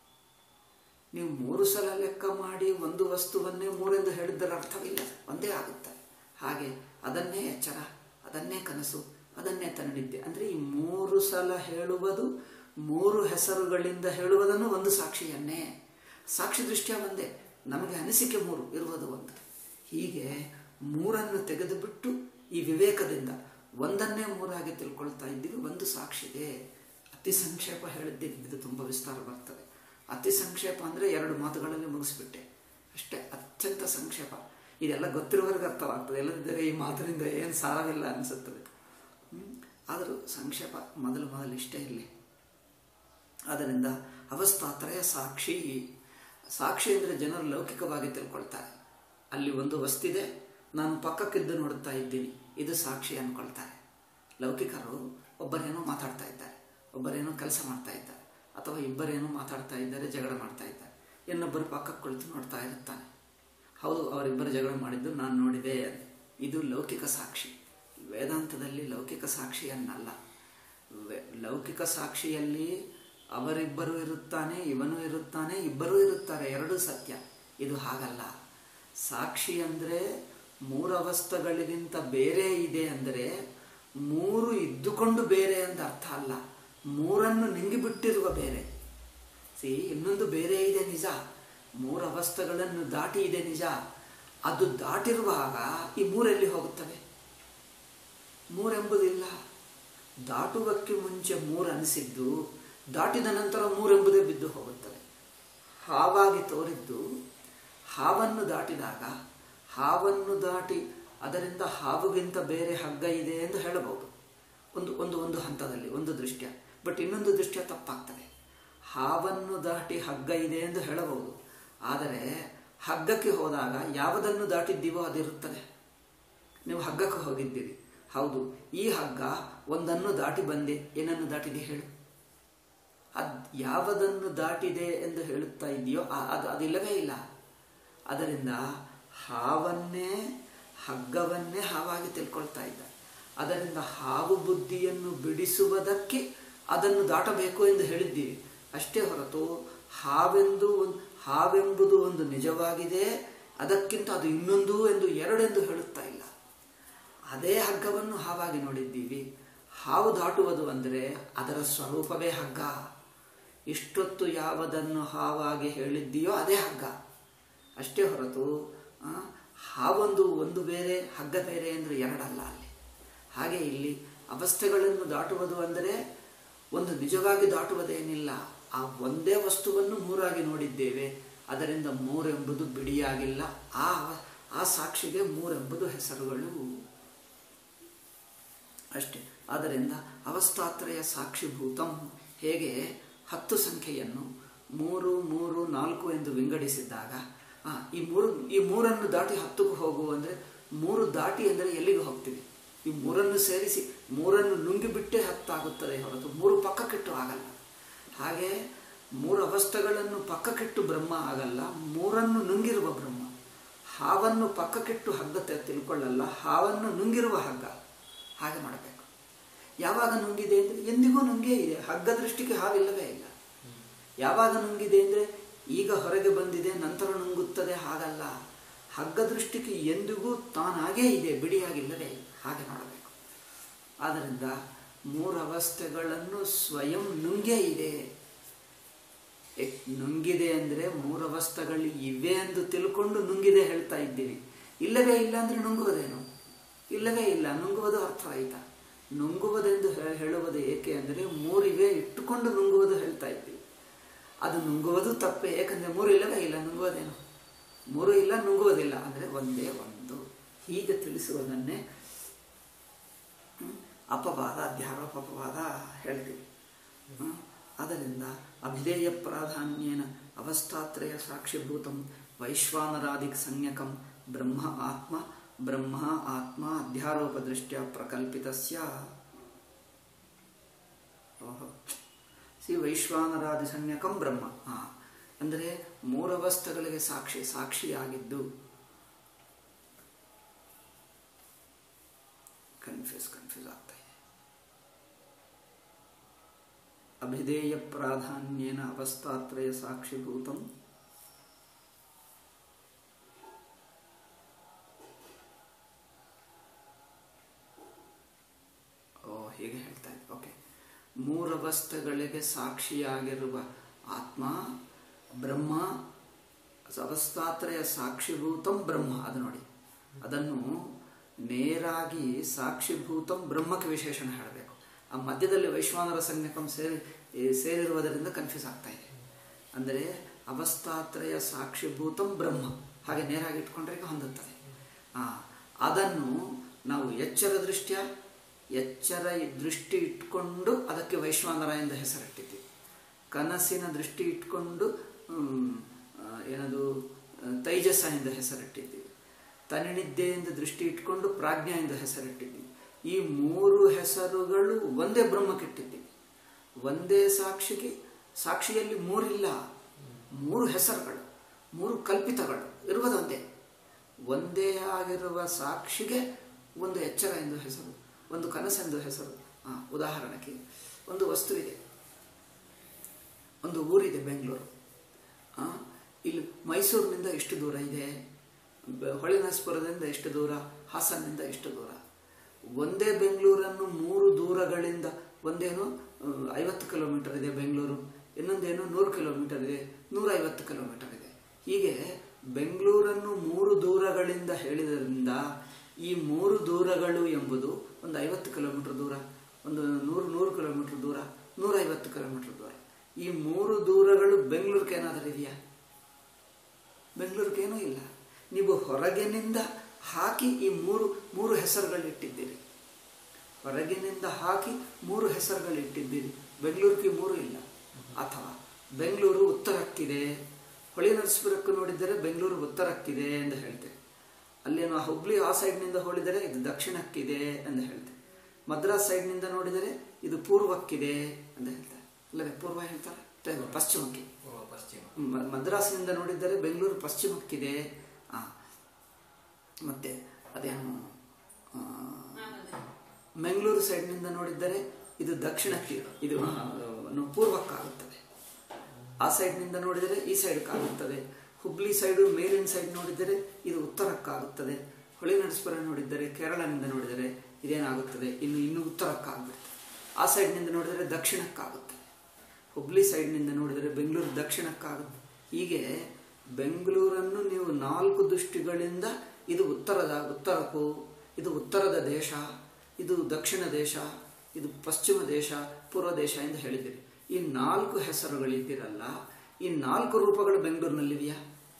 ನೀವು ಮೂರು ಸಲ ಲೆಕ್ಕ ಮಾಡಿ ಒಂದು ವಸ್ತುವನ್ನೇ ಮೂರೆಂದು ಹೇಳಿದ್ದರ ಅರ್ಥವಿಲ್ಲ ಒಂದೇ ಆಗುತ್ತೆ ಹಾಗೆ ಅದನ್ನೇ ಎಚ್ಚರ ಅದನ್ನೇ ಕನಸು ಅದನ್ನೇ ತನ್ನಿದ್ದೆ ಅಂದರೆ ಈ ಮೂರು ಸಲ ಹೇಳುವುದು ಮೂರು ಹೆಸರುಗಳಿಂದ ಹೇಳುವುದನ್ನು ಒಂದು ಸಾಕ್ಷಿಯನ್ನೇ ಸಾಕ್ಷಿ ದೃಷ್ಟಿಯ ಒಂದೇ ನಮಗೆ ಅನಿಸಿಕೆ ಮೂರು ಇರುವುದು ಒಂದು ಹೀಗೆ ಮೂರನ್ನು ತೆಗೆದುಬಿಟ್ಟು ಈ ವಿವೇಕದಿಂದ ಒಂದನ್ನೇ ಮೂರಾಗಿ ತಿಳ್ಕೊಳ್ತಾ ಇದ್ದೀವಿ ಒಂದು ಸಾಕ್ಷಿದೆ ಅತಿ ಸಂಕ್ಷೇಪ ಹೇಳಿದ್ದೀನಿ ಇದು ತುಂಬ ವಿಸ್ತಾರ ಬರ್ತದೆ ಅತಿ ಸಂಕ್ಷೇಪ ಅಂದರೆ ಎರಡು ಮಾತುಗಳಲ್ಲಿ ಮುಗಿಸ್ಬಿಟ್ಟೆ ಅಷ್ಟೇ ಅತ್ಯಂತ ಸಂಕ್ಷೇಪ ಇದೆಲ್ಲ ಗೊತ್ತಿರುವವರೆಗೆ ಅರ್ಥವಾಗ್ತದೆ ಎಲ್ಲದಿದ್ದರೆ ಈ ಮಾತಿನಿಂದ ಏನು ಸಾರವಿಲ್ಲ ಅನಿಸುತ್ತದೆ ಹ್ಮ್? ಆದರೂ ಸಂಕ್ಷೇಪ ಮೊದಲು ಮೊದಲು ಇಷ್ಟೇ ಇರಲಿ ಆದ್ದರಿಂದ ಅವಸ್ಥಾತ್ರಯ ಸಾಕ್ಷಿ ಸಾಕ್ಷಿ ಅಂದರೆ ಜನರು ಲೌಕಿಕವಾಗಿ ತಿಳ್ಕೊಳ್ತಾರೆ ಅಲ್ಲಿ ಒಂದು ವಸ್ತಿದೆ ನಾನು ಪಕ್ಕಕ್ಕಿದ್ದು ನೋಡುತ್ತಾ ಇದ್ದೀನಿ ಇದು ಸಾಕ್ಷಿ ಅಂದ್ಕೊಳ್ತಾರೆ ಲೌಕಿಕರು ಒಬ್ಬರೇನೋ ಮಾತಾಡ್ತಾ ಇದ್ದಾರೆ ಒಬ್ಬರೇನೋ ಕೆಲಸ ಮಾಡ್ತಾ ಇದ್ದಾರೆ ಅಥವಾ ಇಬ್ಬರೇನೋ ಮಾತಾಡ್ತಾ ಇದ್ದಾರೆ ಜಗಳ ಮಾಡ್ತಾ ಇದ್ದಾರೆ ಇನ್ನೊಬ್ಬರು ಪಕ್ಕಕ್ಕೆ ಕುಳಿತು ನೋಡ್ತಾ ಇರುತ್ತಾನೆ ಹೌದು ಅವರಿಬ್ಬರು ಜಗಳ ಮಾಡಿದ್ದು ನಾನು ನೋಡಿದೆ ಇದು ಲೌಕಿಕ ಸಾಕ್ಷಿ ವೇದಾಂತದಲ್ಲಿ ಲೌಕಿಕ ಸಾಕ್ಷಿಯನ್ನಲ್ಲ ವೆ- ಲೌಕಿಕ ಸಾಕ್ಷಿಯಲ್ಲಿ ಅವರಿಬ್ಬರು ಇರುತ್ತಾನೆ ಇವನು ಇರುತ್ತಾನೆ ಇಬ್ಬರೂ ಇರುತ್ತಾರೆ ಎರಡೂ ಸತ್ಯ ಇದು ಹಾಗಲ್ಲ ಸಾಕ್ಷಿ ಅಂದರೆ ಮೂರು ಅವಸ್ಥೆಗಳಿಗಿಂತ ಬೇರೆ ಇದೆ ಅಂದರೆ ಮೂರು ಇದ್ದುಕೊಂಡು ಬೇರೆ ಅಂತ ಅರ್ಥ ಅಲ್ಲ ಮೂರನ್ನು ನಿಂಗಿಬಿಟ್ಟಿರುವ ಬೇರೆ ಸಿ ಇನ್ನೊಂದು ಬೇರೆ ಇದೆ ನಿಜ ಮೂರು ಅವಸ್ಥೆಗಳನ್ನು ದಾಟಿ ಇದೆ ನಿಜ ಅದು ದಾಟಿರುವಾಗ ಈ ಮೂರೆಲ್ಲಿ ಹೋಗುತ್ತವೆ ಮೂರೆಂಬುದಿಲ್ಲ ದಾಟುವಕ್ಕೆ ಮುಂಚೆ ಮೂರು ಅನಿಸಿದ್ದು ದಾಟಿದ ನಂತರ ಮೂರೆಂಬುದೇ ಬಿದ್ದು ಹೋಗುತ್ತದೆ ಹಾವಾಗಿ ತೋರಿದ್ದು ಹಾವನ್ನು ದಾಟಿದಾಗ ಹಾವನ್ನು ದಾಟಿ ಅದರಿಂದ ಹಾವುಗಿಂತ ಬೇರೆ ಹಗ್ಗ ಇದೆ ಎಂದು ಹೇಳಬಹುದು ಒಂದು ಒಂದು ಒಂದು ಹಂತದಲ್ಲಿ ಒಂದು ದೃಷ್ಟ್ಯ ಬಟ್ ಇನ್ನೊಂದು ದೃಷ್ಟ್ಯ ತಪ್ಪಾಗ್ತದೆ ಹಾವನ್ನು ದಾಟಿ ಹಗ್ಗ ಇದೆ ಎಂದು ಹೇಳಬಹುದು ಆದರೆ ಹಗ್ಗಕ್ಕೆ ಹೋದಾಗ ಯಾವುದನ್ನು ದಾಟಿದ್ದೀವೋ ಅದಿರುತ್ತದೆ ನೀವು ಹಗ್ಗಕ್ಕೆ ಹೋಗಿದ್ದೀರಿ ಹೌದು ಈ ಹಗ್ಗ ಒಂದನ್ನು ದಾಟಿ ಬಂದೆ ಏನನ್ನು ದಾಟಿದೆ ಹೇಳು ಅದ್ ಯಾವುದನ್ನು ದಾಟಿದೆ ಎಂದು ಹೇಳುತ್ತಾ ಇದೆಯೋ ಆ- ಅದು ಅದಿಲ್ಲವೇ ಇಲ್ಲ ಅದರಿಂದ ಹಾವನ್ನೇ ಹಗ್ಗವನ್ನೇ ಹಾವಾಗಿ ತಿಳ್ಕೊಳ್ತಾ ಇದ್ದ ಅದರಿಂದ ಹಾವು ಬುದ್ಧಿಯನ್ನು ಬಿಡಿಸುವುದಕ್ಕೆ ಅದನ್ನು ದಾಟಬೇಕು ಎಂದು ಹೇಳಿದ್ದೀವಿ ಅಷ್ಟೇ ಹೊರತು ಹಾವೆಂದು ಒಂದು ಹಾವೆಂಬುದು ಒಂದು ನಿಜವಾಗಿದೆ ಅದಕ್ಕಿಂತ ಅದು ಇನ್ನೊಂದು ಎಂದು ಎರಡೆಂದು ಹೇಳುತ್ತಾ ಇಲ್ಲ ಅದೇ ಹಗ್ಗವನ್ನು ಹಾವಾಗಿ ನೋಡಿದ್ದೀವಿ ಹಾವು ದಾಟುವುದು ಅಂದರೆ ಅದರ ಸ್ವರೂಪವೇ ಹಗ್ಗ ಇಷ್ಟೊತ್ತು ಯಾವುದನ್ನು ಹಾವಾಗಿ ಹೇಳಿದ್ದೀಯೋ ಅದೇ ಹಗ್ಗ ಅಷ್ಟೇ ಹೊರತು ಆ, ಹಾವೊಂದು ಒಂದು ಬೇರೆ ಹಗ್ಗ ಬೇರೆ ಅಂದರೆ ಎರಡಲ್ಲ ಅಲ್ಲಿ ಹಾಗೆ ಇಲ್ಲಿ ಅವಸ್ಥೆಗಳನ್ನು ದಾಟುವುದು ಅಂದರೆ ಒಂದು ನಿಜವಾಗಿ ದಾಟುವುದೇನಿಲ್ಲ ಆ ಒಂದೇ ವಸ್ತುವನ್ನು ಮೂರಾಗಿ ನೋಡಿದ್ದೇವೆ ಅದರಿಂದ ಮೂರೆಂಬುದು ಬಿಡಿಯಾಗಿಲ್ಲ ಆ ಅವ- ಆ ಸಾಕ್ಷಿಗೆ ಮೂರೆಂಬುದು ಹೆಸರುಗಳು ಅಷ್ಟೇ ಆದ್ದರಿಂದ ಅವಸ್ಥಾತ್ರಯ ಸಾಕ್ಷಿಭೂತಂ ಹೇಗೆ ಹತ್ತು ಸಂಖ್ಯೆಯನ್ನು ಮೂರು ಮೂರು ನಾಲ್ಕು ಎಂದು ವಿಂಗಡಿಸಿದ್ದಾಗ ಆ, ಈ ಮೂರು ಈ ಮೂರನ್ನು ದಾಟಿ ಹತ್ತಕ್ಕೆ ಹೋಗುವ ಅಂದರೆ ಮೂರು ದಾಟಿ ಅಂದರೆ ಎಲ್ಲಿಗೆ ಹೋಗ್ತೀವಿ ಈ ಮೂರನ್ನು ಸೇರಿಸಿ ಮೂರನ್ನು ನುಂಗಿಬಿಟ್ಟೇ ಹತ್ತಾಗುತ್ತದೆ ಹೊರತು ಮೂರು ಪಕ್ಕಕ್ಕಿಟ್ಟು ಆಗಲ್ಲ ಹಾಗೆ ಮೂರು ಅವಸ್ಥೆಗಳನ್ನು ಪಕ್ಕಕ್ಕಿಟ್ಟು ಬ್ರಹ್ಮ ಆಗಲ್ಲ ಮೂರನ್ನು ನುಂಗಿರುವ ಬ್ರಹ್ಮ ಹಾವನ್ನು ಪಕ್ಕಕ್ಕಿಟ್ಟು ಹಗ್ಗ ತೆ- ತಿಳ್ಕೊಳ್ಳಲ್ಲ ಹಾವನ್ನು ನುಂಗಿರುವ ಹಗ್ಗ ಹಾಗೆ ಮಾಡಬೇಕು ಯಾವಾಗ ನುಂಗಿದೆ ಅಂದರೆ ಎಂದಿಗೂ ನುಂಗೇ ಇದೆ ಹಗ್ಗ ದೃಷ್ಟಿಗೆ ಹಾವಿಲ್ಲವೇ ಇಲ್ಲ ಯಾವಾಗ ನುಂಗಿದೆ ಅಂದರೆ ಈಗ ಹೊರಗೆ ಬಂದಿದೆ ನಂತರ ನುಂಗುತ್ತದೆ ಹಾಗಲ್ಲ ಹಗ್ಗ ದೃಷ್ಟಿಗೆ ಎಂದಿಗೂ ತಾನಾಗೇ ಇದೆ ಬಿಡಿಯಾಗಿಲ್ಲವೇ ಇಲ್ಲ. ಹಾಗೆ ಮಾಡಬೇಕು ಆದ್ದರಿಂದ ಮೂರು ಅವಸ್ಥೆಗಳನ್ನು ಸ್ವಯಂ ನುಂಗೇ ಇದೆ ಎ- ನುಂಗಿದೆ ಅಂದರೆ ಮೂರು ಅವಸ್ಥೆಗಳು ಇವೆ ಎಂದು ತಿಳ್ಕೊಂಡು ನುಂಗಿದೆ ಹೇಳ್ತಾ ಇದ್ದೀವಿ ಇಲ್ಲವೇ ಇಲ್ಲ ಅಂದರೆ ನುಂಗುವುದೇನು ಇಲ್ಲವೇ ಇಲ್ಲ ನುಂಗುವುದು ಅರ್ಥ ಆಯ್ತಾ ನುಂಗುವುದೆಂದು ಹೇ- ಹೇಳುವುದು ಏಕೆ ಅಂದರೆ ಮೂರಿವೆ ಇಟ್ಟುಕೊಂಡು ನುಂಗುವುದು ಹೇಳ್ತಾ ಇದ್ದೀವಿ ಅದು ನುಂಗುವುದು ತಪ್ಪೇ ಏಕೆಂದರೆ ಮೂರು ಇಲ್ಲವೇ ಇಲ್ಲ ನುಂಗುವುದೇನು ಮೂರು ಇಲ್ಲ ನುಂಗುವುದಿಲ್ಲ ಅಂದರೆ ಒಂದೇ ಒಂದು ಹೀಗೆ ತಿಳಿಸುವುದನ್ನೇ ಹ್ಮ್, ಅಪವಾದ ಅಧ್ಯಾರೋಪ ಅಪವಾದ ಹೇಳ್ತೀವಿ ಹ್ಮ್, ಅದರಿಂದ ಅಭಿಧೇಯ ಪ್ರಾಧಾನ್ಯೇನ ಅವಸ್ಥಾತ್ರಯ ಸಾಕ್ಷಿಭೂತಂ ವೈಶ್ವಾನರಾದಿಕ್ ಸಂಜ್ಞಕಂ ಬ್ರಹ್ಮ ಆತ್ಮ ಬ್ರಹ್ಮ ಆತ್ಮ ಅಧ್ಯಾರೋಪ ದೃಷ್ಟ್ಯ ಪ್ರಕಲ್ಪಿತಸ್ಯ ಓಹೋ ಸಿ ವೈಶ್ವಾನರಾದಿ ಸಂಜ್ಞಕಂ ಬ್ರಹ್ಮ ಹಾ ಅಂದರೆ ಮೂರವಸ್ಥೆಗಳಿಗೆ ಸಾಕ್ಷಿ ಸಾಕ್ಷಿಯಾಗಿದ್ದು ಕನ್ಫ್ಯೂಸ್ ಕನ್ಫ್ಯೂಸ್ ಆಗ್ತಾ ಇದೆ ಅಭಿಧೇಯ ಪ್ರಾಧಾನ್ಯೇನ ಅವಸ್ಥಾತ್ರಯ ಸಾಕ್ಷಿಭೂತಂ ಓ ಹೀಗೆ ಹೇಳ್ತಾ ಇದ್ದೆ ಓಕೆ ಮೂರವಸ್ಥೆಗಳಿಗೆ ಸಾಕ್ಷಿಯಾಗಿರುವ ಆತ್ಮ ಬ್ರಹ್ಮ ಅವಸ್ಥಾತ್ರಯ ಸಾಕ್ಷಿಭೂತಂ ಬ್ರಹ್ಮ ಅದು ನೋಡಿ ಅದನ್ನು ನೇರಾಗಿ ಸಾಕ್ಷಿಭೂತಂ ಬ್ರಹ್ಮಕ್ಕೆ ವಿಶೇಷಣ ಹೇಳಬೇಕು ಆ ಮಧ್ಯದಲ್ಲಿ ವೈಶ್ವಾನರ ಸಂಜ್ಞಕಂ ಸೇರಿ ಈ ಸೇರಿರುವುದರಿಂದ ಕನ್ಫ್ಯೂಸ್ ಆಗ್ತಾ ಇದೆ ಅಂದರೆ ಅವಸ್ಥಾತ್ರಯ ಸಾಕ್ಷಿಭೂತಂ ಬ್ರಹ್ಮ ಹಾಗೆ ನೇರಾಗಿ ಇಟ್ಕೊಂಡ್ರೆ ಈಗ ಹೊಂದುತ್ತದೆ ಆ, ಅದನ್ನು ನಾವು ಎಚ್ಚರ ದೃಷ್ಟ್ಯ ಎಚ್ಚರ ದೃಷ್ಟಿ ಇಟ್ಕೊಂಡು ಅದಕ್ಕೆ ವೈಶ್ವಾನರ ಎಂದು ಹೆಸರಿಟ್ಟಿದ್ದೀವಿ ಕನಸಿನ ದೃಷ್ಟಿ ಇಟ್ಕೊಂಡು ಹ್ಮ್, ಆ, ಏನದು ಆ, ತೈಜಸ ಎಂದು ಹೆಸರಿಟ್ಟಿದ್ದೀವಿ ತನಿನಿದ್ದೆಯಿಂದ ದೃಷ್ಟಿ ಇಟ್ಕೊಂಡು ಪ್ರಾಜ್ಞಾ ಎಂದು ಹೆಸರಿಟ್ಟಿದ್ದೀವಿ ಈ ಮೂರು ಹೆಸರುಗಳು ಒಂದೇ ಬ್ರಹ್ಮಕ್ಕಿಟ್ಟಿದ್ದೀವಿ ಒಂದೇ ಸಾಕ್ಷಿಗೆ ಸಾಕ್ಷಿಯಲ್ಲಿ ಮೂರಿಲ್ಲ ಮೂರು ಹೆಸರುಗಳು ಮೂರು ಕಲ್ಪಿತಗಳು ಇರುವುದೊಂದೇ ಒಂದೇ ಆಗಿರುವ ಸಾಕ್ಷಿಗೆ ಒಂದು ಎಚ್ಚರ ಎಂದು ಹೆಸರು ಒಂದು ಕನಸೆಂದು ಹೆಸರು ಆ, ಉದಾಹರಣೆಗೆ ಒಂದು ವಸ್ತು ಇದೆ ಒಂದು ಊರಿದೆ ಬೆಂಗಳೂರು ಆ, ಇಲ್ಲಿ ಮೈಸೂರಿನಿಂದ ಎಷ್ಟು ದೂರ ಇದೆ ಬ- ಹೊಳೆನರಸೀಪುರದಿಂದ ಎಷ್ಟು ದೂರ ಹಾಸನ್ನಿಂದ ಎಷ್ಟು ದೂರ ಒಂದೇ ಬೆಂಗಳೂರನ್ನು ಮೂರು ದೂರಗಳಿಂದ ಒಂದೇನು ಆ, ಐವತ್ತು ಕಿಲೋಮೀಟರ್ ಇದೆ ಬೆಂಗಳೂರು ಇನ್ನೊಂದೇನು ನೂರು ಕಿಲೋಮೀಟರ್ ಇದೆ ನೂರೈವತ್ತು ಕಿಲೋಮೀಟರ್ ಇದೆ ಹೀಗೆ ಬೆಂಗಳೂರನ್ನು ಮೂರು ದೂರಗಳಿಂದ ಹೇಳಿದ್ರಿಂದ ಈ ಮೂರು ದೂರಗಳು ಎಂಬುದು ಒಂದು ಐವತ್ತು ಕಿಲೋಮೀಟರ್ ದೂರ ಒಂದು ನೂರು ನೂರು ಕಿಲೋಮೀಟರ್ ದೂರ ನೂರೈವತ್ತು ಕಿಲೋಮೀಟರ್ ದೂರ ಈ ಮೂರು ದೂರಗಳು ಬೆಂಗಳೂರಿಗೆ ಏನಾದರೂ ಇದೆಯಾ ಬೆಂಗಳೂರಿಗೇನೂ ಇಲ್ಲ ನೀವು ಹೊರಗಿನಿಂದ ಹಾಕಿ ಈ ಮೂರು ಮೂರು ಹೆಸರುಗಳಿಟ್ಟಿದ್ದೀರಿ ಹೊರಗಿನಿಂದ ಹಾಕಿ ಮೂರು ಹೆಸರುಗಳಿಟ್ಟಿದ್ದೀರಿ ಬೆಂಗಳೂರಿಗೆ ಮೂರು ಇಲ್ಲ ಅಥವಾ ಬೆಂಗಳೂರು ಉತ್ತರಕ್ಕಿದೆ ಹೊಳೆ ನರಸೀಪುರಕ್ಕೂ ನೋಡಿದರೆ ಬೆಂಗಳೂರು ಉತ್ತರಕ್ಕಿದೆ ಎಂದು ಹೇಳ್ತೇವೆ ಅಲ್ಲೇನು ಆ ಹುಬ್ಳಿ ಆ ಸೈಡ್ನಿಂದ ಹೋಲಿದರೆ ಇದು ದಕ್ಷಿಣಕ್ಕಿದೆ ಎಂದು ಹೇಳ್ತೇವೆ ಮದ್ರಾಸ್ ಸೈಡ್ನಿಂದ ನೋಡಿದರೆ ಇದು ಪೂರ್ವಕ್ಕಿದೆ ಅಂತ ಹೇಳ್ತಾರೆ ಅಲ್ಲವೇ ಪೂರ್ವ ಹೇಳ್ತಾರೆ ಅಥವಾ ಪಶ್ಚಿಮಕ್ಕೆ ಪೂರ್ವ ಪಶ್ಚಿಮ ಮ- ಮದ್ರಾಸ್ನಿಂದ ನೋಡಿದರೆ ಬೆಂಗಳೂರು ಪಶ್ಚಿಮಕ್ಕಿದೆ ಆ, ಮತ್ತೆ ಅದೇನು ಆ, ಮಂಗಳೂರು ಸೈಡ್ನಿಂದ ನೋಡಿದರೆ ಇದು ದಕ್ಷಿಣಕ್ಕೆ ಇದು ಆ, ಏನು ಪೂರ್ವಕ್ಕಾಗುತ್ತದೆ ಆ ಸೈಡ್ನಿಂದ ನೋಡಿದರೆ ಈ ಸೈಡ್ಕಾಗುತ್ತದೆ ಹುಬ್ಳಿ ಸೈಡು ಮೇಲಿನ ಸೈಡ್ ನೋಡಿದರೆ ಇದು ಉತ್ತರಕ್ಕಾಗುತ್ತದೆ ಹೊಳೆ ನರಸೀಪುರ ನೋಡಿದರೆ ಕೇರಳನಿಂದ ನೋಡಿದರೆ ಇದೇನಾಗುತ್ತದೆ ಇನ್ನು ಇನ್ನು ಉತ್ತರಕ್ಕಾಗ್ಬಿಡ್ತದೆ ಆ ಸೈಡ್ನಿಂದ ನೋಡಿದರೆ ದಕ್ಷಿಣಕ್ಕಾಗುತ್ತದೆ ಹುಬ್ಳಿ ಸೈಡ್ನಿಂದ ನೋಡಿದರೆ ಬೆಂಗಳೂರು ದಕ್ಷಿಣಕ್ಕಾಗುತ್ತೆ ಹೀಗೆ ಬೆಂಗಳೂರನ್ನು ನೀವು ನಾಲ್ಕು ದೃಷ್ಟಿಗಳಿಂದ ಇದು ಉತ್ತರದ ಉತ್ತರಕ್ಕೂ ಇದು ಉತ್ತರದ ದೇಶ ಇದು ದಕ್ಷಿಣ ದೇಶ ಇದು ಪಶ್ಚಿಮ ದೇಶ ಪೂರ್ವ ದೇಶ ಎಂದು ಹೇಳಿದಿರಿ ಈ ನಾಲ್ಕು ಹೆಸರುಗಳಿದ್ದೀರಲ್ಲ ಈ ನಾಲ್ಕು ರೂಪಗಳು ಬೆಂಗಳೂರಿನಲ್ಲಿವೆಯಾ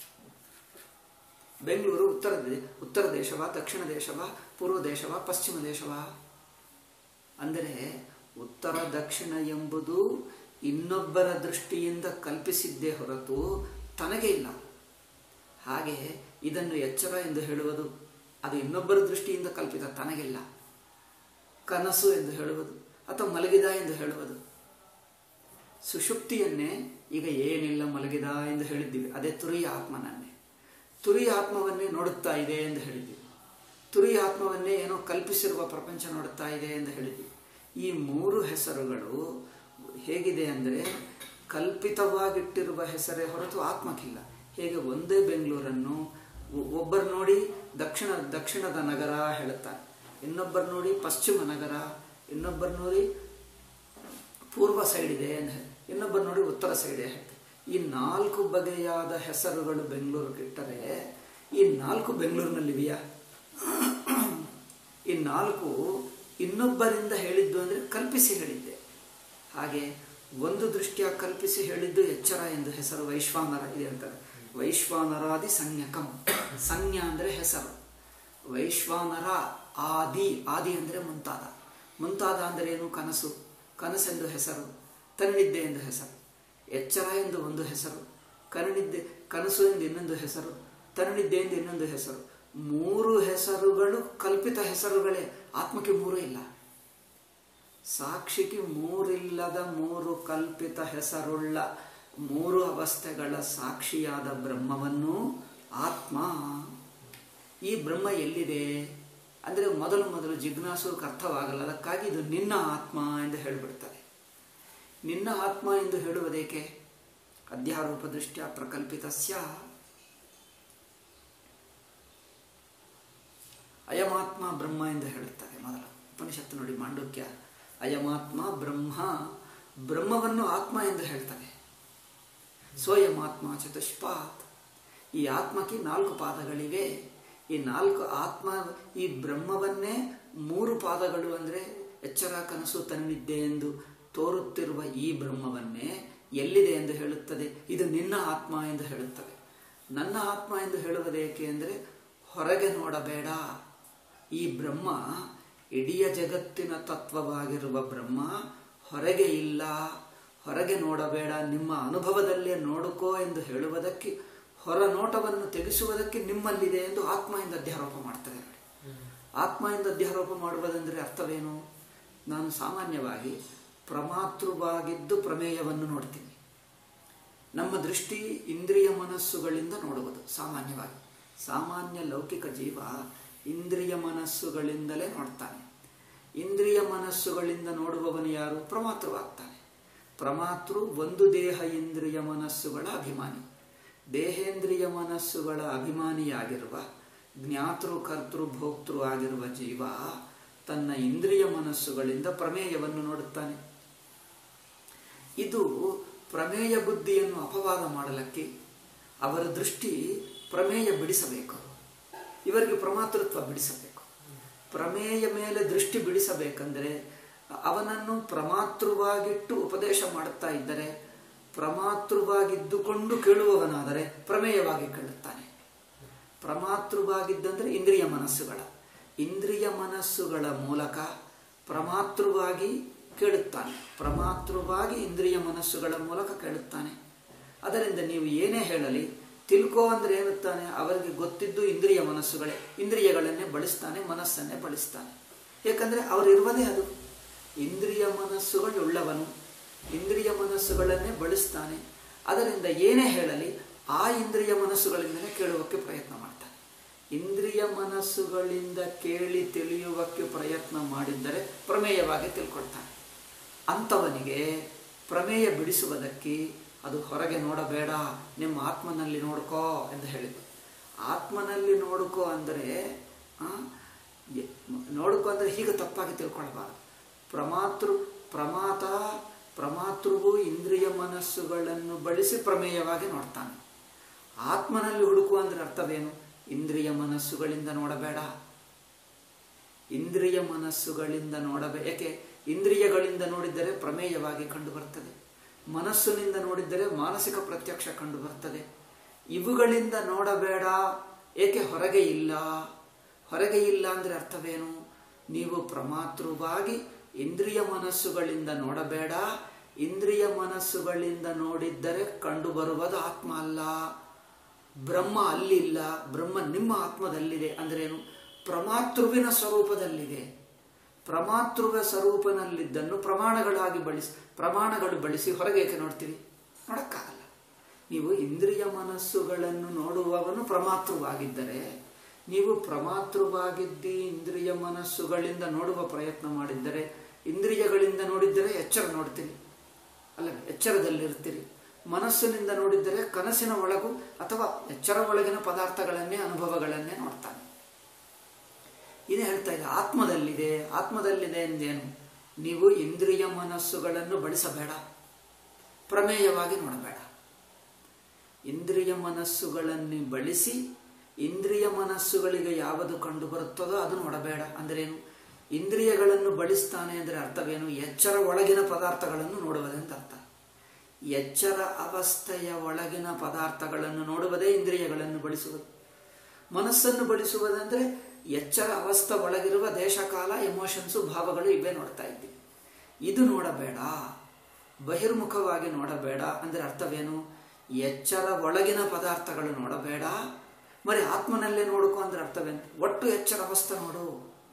ಬೆಂಗಳೂರು ಉತ್ತರ ದೇ- ಉತ್ತರ ದೇಶವಾ ದಕ್ಷಿಣ ದೇಶವಾ ಪೂರ್ವ ದೇಶವಾ ಪಶ್ಚಿಮ ದೇಶವಾ ಅಂದರೆ ಉತ್ತರ ದಕ್ಷಿಣ ಎಂಬುದು ಇನ್ನೊಬ್ಬರ ದೃಷ್ಟಿಯಿಂದ ಕಲ್ಪಿಸಿದ್ದೇ ಹೊರತು ತನಗೆ ಇಲ್ಲ ಹಾಗೆ ಇದನ್ನು ಎಚ್ಚರ ಎಂದು ಹೇಳುವುದು ಅದು ಇನ್ನೊಬ್ಬರ ದೃಷ್ಟಿಯಿಂದ ಕಲ್ಪಿತ ತನಗಿಲ್ಲ ಕನಸು ಎಂದು ಹೇಳುವುದು ಅಥವಾ ಮಲಗಿದ ಎಂದು ಹೇಳುವುದು ಸುಷುಪ್ತಿಯನ್ನೇ ಈಗ ಏನಿಲ್ಲ ಮಲಗಿದ ಎಂದು ಹೇಳಿದ್ದೀವಿ ಅದೇ ತುರಿಯ ಆತ್ಮನನ್ನೇ ತುರಿಯ ಆತ್ಮವನ್ನೇ ನೋಡುತ್ತಾ ಇದೆ ಎಂದು ಹೇಳಿದ್ದೀವಿ ತುರಿಯ ಆತ್ಮವನ್ನೇ ಏನೋ ಕಲ್ಪಿಸಿರುವ ಪ್ರಪಂಚ ನೋಡುತ್ತಾ ಇದೆ ಎಂದು ಹೇಳಿದ್ದೀವಿ ಈ ಮೂರು ಹೆಸರುಗಳು ಹೇಗಿದೆ ಅಂದರೆ ಕಲ್ಪಿತವಾಗಿಟ್ಟಿರುವ ಹೆಸರೇ ಹೊರತು ಆತ್ಮಕ್ಕಿಲ್ಲ ಹೇಗೆ ಒಂದೇ ಬೆಂಗಳೂರನ್ನು ಒ- ಒಬ್ಬರು ನೋಡಿ ದಕ್ಷಿಣ ದಕ್ಷಿಣದ ನಗರ ಹೇಳುತ್ತಾರೆ ಇನ್ನೊಬ್ಬರು ನೋಡಿ ಪಶ್ಚಿಮ ನಗರ ಇನ್ನೊಬ್ಬರು ನೋಡಿ ಪೂರ್ವ ಸೈಡ್ ಇದೆ ಅಂತ ಹೇಳಿ. ಇನ್ನೊಬ್ಬರು ನೋಡಿ ಉತ್ತರ ಸೈಡ್ ಇದೆ ಹೇಳ್ತಾರೆ. ಈ ನಾಲ್ಕು ಬಗೆಯಾದ ಹೆಸರುಗಳು ಬೆಂಗಳೂರಿಗೆ ಇಟ್ಟರೆ ಈ ನಾಲ್ಕು ಬೆಂಗಳೂರಿನಲ್ಲಿವೆಯಾ ಈ ನಾಲ್ಕು ಇನ್ನೊಬ್ಬರಿಂದ ಹೇಳಿದ್ದು ಅಂದರೆ ಕಲ್ಪಿಸಿ ಹೇಳಿದ್ದೆ ಹಾಗೆ ಒಂದು ದೃಷ್ಟಿಯ ಕಲ್ಪಿಸಿ ಹೇಳಿದ್ದು ಎಚ್ಚರ ಎಂದು ಹೆಸರು ವೈಶ್ವಾನರ ಇದೆ ಅಂತಾರೆ ವೈಶ್ವಾನರಾದಿ ಸಂಜ್ಞಕಂ ಸಂಜ್ಞ ಅಂದರೆ ಹೆಸರು ವೈಶ್ವಾನರ ಆದಿ ಆದಿ ಅಂದರೆ ಮುಂತಾದ ಮುಂತಾದ ಅಂದರೆ ಏನು ಕನಸು ಕನಸೆಂದು ಹೆಸರು ತನ್ನಿದ್ದೆ ಎಂದು ಹೆಸರು ಎಚ್ಚರ ಎಂದು ಒಂದು ಹೆಸರು ಕನನಿದ್ದೆ ಕನಸು ಎಂದು ಇನ್ನೊಂದು ಹೆಸರು ತನ್ನಿದ್ದೆ ಎಂದು ಇನ್ನೊಂದು ಹೆಸರು ಮೂರು ಹೆಸರುಗಳು ಕಲ್ಪಿತ ಹೆಸರುಗಳೇ ಆತ್ಮಕ್ಕೆ ಮೂರು ಇಲ್ಲ ಸಾಕ್ಷಿಗೆ ಮೂರಿಲ್ಲದ ಮೂರು ಕಲ್ಪಿತ ಹೆಸರುಳ್ಳ ಮೂರು ಅವಸ್ಥೆಗಳ ಸಾಕ್ಷಿಯಾದ ಬ್ರಹ್ಮವನ್ನು ಆತ್ಮ ಈ ಬ್ರಹ್ಮ ಎಲ್ಲಿದೆ ಅಂದರೆ ಮೊದಲು ಮೊದಲು ಜಿಜ್ಞಾಸುಕ್ಕೆ ಅರ್ಥವಾಗಲ್ಲ ಅದಕ್ಕಾಗಿ ಇದು ನಿನ್ನ ಆತ್ಮ ಎಂದು ಹೇಳಿಬಿಡ್ತಾರೆ ನಿನ್ನ ಆತ್ಮ ಎಂದು ಹೇಳುವುದೇಕೆ ಅಧ್ಯಾರೋಪ ದೃಷ್ಟ್ಯಾ ಪ್ರಕಲ್ಪಿತಸ್ಯ ಅಯಮಾತ್ಮ ಬ್ರಹ್ಮ ಎಂದು ಹೇಳುತ್ತಾರೆ ಮೊದಲ ಉಪನಿಷತ್ತು ನೋಡಿ ಮಾಂಡುಕ್ಯ ಅಯಮಾತ್ಮ ಬ್ರಹ್ಮ ಬ್ರಹ್ಮವನ್ನು ಆತ್ಮ ಎಂದು ಹೇಳ್ತಾರೆ ಸೋಯಮಾತ್ಮ ಚತುಷ್ಪಾತ್ ಈ ಆತ್ಮಕ್ಕೆ ನಾಲ್ಕು ಪಾದಗಳಿವೆ ಈ ನಾಲ್ಕು ಆತ್ಮ ಈ ಬ್ರಹ್ಮವನ್ನೇ ಮೂರು ಪಾದಗಳು ಅಂದರೆ ಎಚ್ಚರ ಕನಸು ತನ್ನಿದ್ದೆ ಎಂದು ತೋರುತ್ತಿರುವ ಈ ಬ್ರಹ್ಮವನ್ನೇ ಎಲ್ಲಿದೆ ಎಂದು ಹೇಳುತ್ತದೆ ಇದು ನಿನ್ನ ಆತ್ಮ ಎಂದು ಹೇಳುತ್ತದೆ ನನ್ನ ಆತ್ಮ ಎಂದು ಹೇಳುವುದೇಕೆ ಅಂದರೆ ಹೊರಗೆ ನೋಡಬೇಡ ಈ ಬ್ರಹ್ಮ ಇಡೀ ಜಗತ್ತಿನ ತತ್ವವಾಗಿರುವ ಬ್ರಹ್ಮ ಹೊರಗೆ ಇಲ್ಲ ಹೊರಗೆ ನೋಡಬೇಡ ನಿಮ್ಮ ಅನುಭವದಲ್ಲೇ ನೋಡುಕೋ ಎಂದು ಹೇಳುವುದಕ್ಕೆ ಹೊರ ನೋಟವನ್ನು ತೆಗೆಸುವುದಕ್ಕೆ ನಿಮ್ಮಲ್ಲಿದೆ ಎಂದು ಆತ್ಮ ಎಂದು ಅಧ್ಯಾರೋಪ ಮಾಡ್ತಾರೆ ನೋಡಿ ಆತ್ಮ ಎಂದು ಅಧ್ಯಾರೋಪ ಮಾಡುವುದೆಂದರೆ ಅರ್ಥವೇನು ನಾನು ಸಾಮಾನ್ಯವಾಗಿ ಪ್ರಮಾತೃವಾಗಿದ್ದು ಪ್ರಮೇಯವನ್ನು ನೋಡ್ತೀನಿ ನಮ್ಮ ದೃಷ್ಟಿ ಇಂದ್ರಿಯ ಮನಸ್ಸುಗಳಿಂದ ನೋಡುವುದು ಸಾಮಾನ್ಯವಾಗಿ ಸಾಮಾನ್ಯ ಲೌಕಿಕ ಜೀವ ಇಂದ್ರಿಯ ಮನಸ್ಸುಗಳಿಂದಲೇ ನೋಡ್ತಾನೆ ಇಂದ್ರಿಯ ಮನಸ್ಸುಗಳಿಂದ ನೋಡುವವನು ಯಾರು ಪ್ರಮಾತೃವಾಗ್ತಾನೆ ಪ್ರಮಾತೃ ಒಂದು ದೇಹ ಇಂದ್ರಿಯ ಮನಸ್ಸುಗಳ ಅಭಿಮಾನಿ ದೇಹೇಂದ್ರಿಯ ಮನಸ್ಸುಗಳ ಅಭಿಮಾನಿಯಾಗಿರುವ ಜ್ಞಾತೃ ಕರ್ತೃ ಭೋಕ್ತೃ ಆಗಿರುವ ಜೀವ ತನ್ನ ಇಂದ್ರಿಯ ಮನಸ್ಸುಗಳಿಂದ ಪ್ರಮೇಯವನ್ನು ನೋಡುತ್ತಾನೆ ಇದು ಪ್ರಮೇಯ ಬುದ್ಧಿಯನ್ನು ಅಪವಾದ ಮಾಡಲಿಕ್ಕೆ ಅವರ ದೃಷ್ಟಿ ಪ್ರಮೇಯ ಬಿಡಿಸಬೇಕು ಇವರಿಗೆ ಪ್ರಮಾತೃತ್ವ ಬಿಡಿಸಬೇಕು ಪ್ರಮೇಯ ಮೇಲೆ ದೃಷ್ಟಿ ಬಿಡಿಸಬೇಕಂದರೆ ಅವನನ್ನು ಪ್ರಮಾತೃವಾಗಿಟ್ಟು ಉಪದೇಶ ಮಾಡುತ್ತಾ ಇದ್ದರೆ ಪ್ರಮಾತೃವಾಗಿದ್ದುಕೊಂಡು ಕೇಳುವವನಾದರೆ ಪ್ರಮೇಯವಾಗಿ ಕೇಳುತ್ತಾನೆ ಪ್ರಮಾತೃವಾಗಿದ್ದಂದರೆ ಇಂದ್ರಿಯ ಮನಸ್ಸುಗಳ ಇಂದ್ರಿಯ ಮನಸ್ಸುಗಳ ಮೂಲಕ ಪ್ರಮಾತೃವಾಗಿ ಕೇಳುತ್ತಾನೆ ಪ್ರಮಾತೃವಾಗಿ ಇಂದ್ರಿಯ ಮನಸ್ಸುಗಳ ಮೂಲಕ ಕೇಳುತ್ತಾನೆ ಅದರಿಂದ ನೀವು ಏನೇ ಹೇಳಲಿ ತಿಳ್ಕೋ ಅಂದ್ರೆ ಏನುತ್ತಾನೆ ಅವರಿಗೆ ಗೊತ್ತಿದ್ದು ಇಂದ್ರಿಯ ಮನಸ್ಸುಗಳೇ ಇಂದ್ರಿಯಗಳನ್ನೇ ಬಳಸ್ತಾನೆ ಮನಸ್ಸನ್ನೇ ಬಳಸ್ತಾನೆ ಏಕೆಂದರೆ ಅವರಿರುವುದೇ ಅದು ಇಂದ್ರಿಯ ಮನಸ್ಸುಗಳುಳ್ಳವನು ಇಂದ್ರಿಯ ಮನಸ್ಸುಗಳನ್ನೇ ಬಳಸ್ತಾನೆ ಅದರಿಂದ ಏನೇ ಹೇಳಲಿ ಆ ಇಂದ್ರಿಯ ಮನಸ್ಸುಗಳಿಂದಲೇ ಕೇಳುವಕ್ಕೆ ಪ್ರಯತ್ನ ಮಾಡ್ತಾನೆ ಇಂದ್ರಿಯ ಮನಸ್ಸುಗಳಿಂದ ಕೇಳಿ ತಿಳಿಯುವಕ್ಕೆ ಪ್ರಯತ್ನ ಮಾಡಿದ್ದರೆ ಪ್ರಮೇಯವಾಗಿ ತಿಳ್ಕೊಳ್ತಾನೆ ಅಂಥವನಿಗೆ ಪ್ರಮೇಯ ಬಿಡಿಸುವುದಕ್ಕೆ ಅದು ಹೊರಗೆ ನೋಡಬೇಡ ನಿಮ್ಮ ಆತ್ಮನಲ್ಲಿ ನೋಡ್ಕೋ ಎಂದು ಹೇಳಿದ್ದು ಆತ್ಮನಲ್ಲಿ ನೋಡ್ಕೋ ಅಂದರೆ ನೋಡ್ಕೋ ಅಂದರೆ ಹೀಗೆ ತಪ್ಪಾಗಿ ತಿಳ್ಕೊಳ್ಬಾರ್ದು ಪ್ರಮಾತೃ ಪ್ರಮಾತ ಪ್ರಮಾತೃವು ಇಂದ್ರಿಯ ಮನಸ್ಸುಗಳನ್ನು ಬಳಸಿ ಪ್ರಮೇಯವಾಗಿ ನೋಡ್ತಾನೆ ಆತ್ಮನಲ್ಲಿ ಹುಡುಕುವ ಅಂದರೆ ಅರ್ಥವೇನು ಇಂದ್ರಿಯ ಮನಸ್ಸುಗಳಿಂದ ನೋಡಬೇಡ ಇಂದ್ರಿಯ ಮನಸ್ಸುಗಳಿಂದ ನೋಡಬೇಡ ಏಕೆ ಇಂದ್ರಿಯಗಳಿಂದ ನೋಡಿದರೆ ಪ್ರಮೇಯವಾಗಿ ಕಂಡು ಬರ್ತದೆ ಮನಸ್ಸಿನಿಂದ ನೋಡಿದರೆ ಮಾನಸಿಕ ಪ್ರತ್ಯಕ್ಷ ಕಂಡು ಬರ್ತದೆ ಇವುಗಳಿಂದ ನೋಡಬೇಡ ಏಕೆ ಹೊರಗೆ ಇಲ್ಲ ಹೊರಗೆ ಇಲ್ಲ ಅಂದರೆ ಅರ್ಥವೇನು ನೀವು ಪ್ರಮಾತೃವಾಗಿ ಇಂದ್ರಿಯ ಮನಸ್ಸುಗಳಿಂದ ನೋಡಬೇಡ ಇಂದ್ರಿಯ ಮನಸ್ಸುಗಳಿಂದ ನೋಡಿದ್ದರೆ ಕಂಡು ಬರುವುದು ಆತ್ಮ ಅಲ್ಲ ಬ್ರಹ್ಮ ಅಲ್ಲಿಲ್ಲ ಬ್ರಹ್ಮ ನಿಮ್ಮ ಆತ್ಮದಲ್ಲಿದೆ ಅಂದ್ರೇನು ಪ್ರಮಾತೃವಿನ ಸ್ವರೂಪದಲ್ಲಿದೆ ಪ್ರಮಾತೃವ ಸ್ವರೂಪನಲ್ಲಿದ್ದನ್ನು ಪ್ರಮಾಣಗಳಾಗಿ ಬಳಸಿ ಪ್ರಮಾಣಗಳು ಬಳಸಿ ಹೊರಗೆ ಏಕೆ ನೋಡ್ತೀವಿ ನೋಡಕ್ಕಾಗಲ್ಲ ನೀವು ಇಂದ್ರಿಯ ಮನಸ್ಸುಗಳನ್ನು ನೋಡುವವನು ಪ್ರಮಾತೃವಾಗಿದ್ದರೆ ನೀವು ಪ್ರಮಾತೃವಾಗಿದ್ದಿ ಇಂದ್ರಿಯ ಮನಸ್ಸುಗಳಿಂದ ನೋಡುವ ಪ್ರಯತ್ನ ಮಾಡಿದ್ದರೆ ಇಂದ್ರಿಯಗಳಿಂದ ನೋಡಿದ್ದರೆ ಎಚ್ಚರ ನೋಡ್ತೀರಿ ಅಲ್ಲ ಎಚ್ಚರದಲ್ಲಿರ್ತೀರಿ ಮನಸ್ಸಿನಿಂದ ನೋಡಿದ್ದರೆ ಕನಸಿನ ಒಳಗು ಅಥವಾ ಎಚ್ಚರ ಒಳಗಿನ ಪದಾರ್ಥಗಳನ್ನೇ ಅನುಭವಗಳನ್ನೇ ನೋಡ್ತಾನೆ ಇದೇ ಹೇಳ್ತಾ ಇದೆ ಆತ್ಮದಲ್ಲಿದೆ ಆತ್ಮದಲ್ಲಿದೆ ಎಂದೇನು ನೀವು ಇಂದ್ರಿಯ ಮನಸ್ಸುಗಳನ್ನು ಬಳಸಬೇಡ ಪ್ರಮೇಯವಾಗಿ ನೋಡಬೇಡ ಇಂದ್ರಿಯ ಮನಸ್ಸುಗಳನ್ನು ಬಳಸಿ ಇಂದ್ರಿಯ ಮನಸ್ಸುಗಳಿಗೆ ಯಾವುದು ಕಂಡು ಬರುತ್ತದೋ ಅದು ನೋಡಬೇಡ ಅಂದ್ರೇನು ಇಂದ್ರಿಯಗಳನ್ನು ಬಳಸ್ತಾನೆ ಅಂದರೆ ಅರ್ಥವೇನು ಎಚ್ಚರ ಒಳಗಿನ ಪದಾರ್ಥಗಳನ್ನು ನೋಡುವುದಂತ ಅರ್ಥ ಎಚ್ಚರ ಅವಸ್ಥೆಯ ಒಳಗಿನ ಪದಾರ್ಥಗಳನ್ನು ನೋಡುವುದೇ ಇಂದ್ರಿಯಗಳನ್ನು ಬಳಸುವುದು ಮನಸ್ಸನ್ನು ಬಳಸುವುದಂದ್ರೆ ಎಚ್ಚರ ಅವಸ್ಥೆ ಒಳಗಿರುವ ದೇಶಕಾಲ ಎಮೋಷನ್ಸು ಭಾವಗಳು ಇವೇ ನೋಡ್ತಾ ಇದ್ದೀವಿ ಇದು ನೋಡಬೇಡ ಬಹಿರ್ಮುಖವಾಗಿ ನೋಡಬೇಡ ಅಂದರೆ ಅರ್ಥವೇನು ಎಚ್ಚರ ಒಳಗಿನ ಪದಾರ್ಥಗಳು ನೋಡಬೇಡ ಮರಿ ಆತ್ಮನಲ್ಲೇ ನೋಡ್ಕೊ ಅಂದ್ರೆ ಅರ್ಥವೇನು ಒಟ್ಟು ಎಚ್ಚರ ಅವಸ್ಥೆ ನೋಡು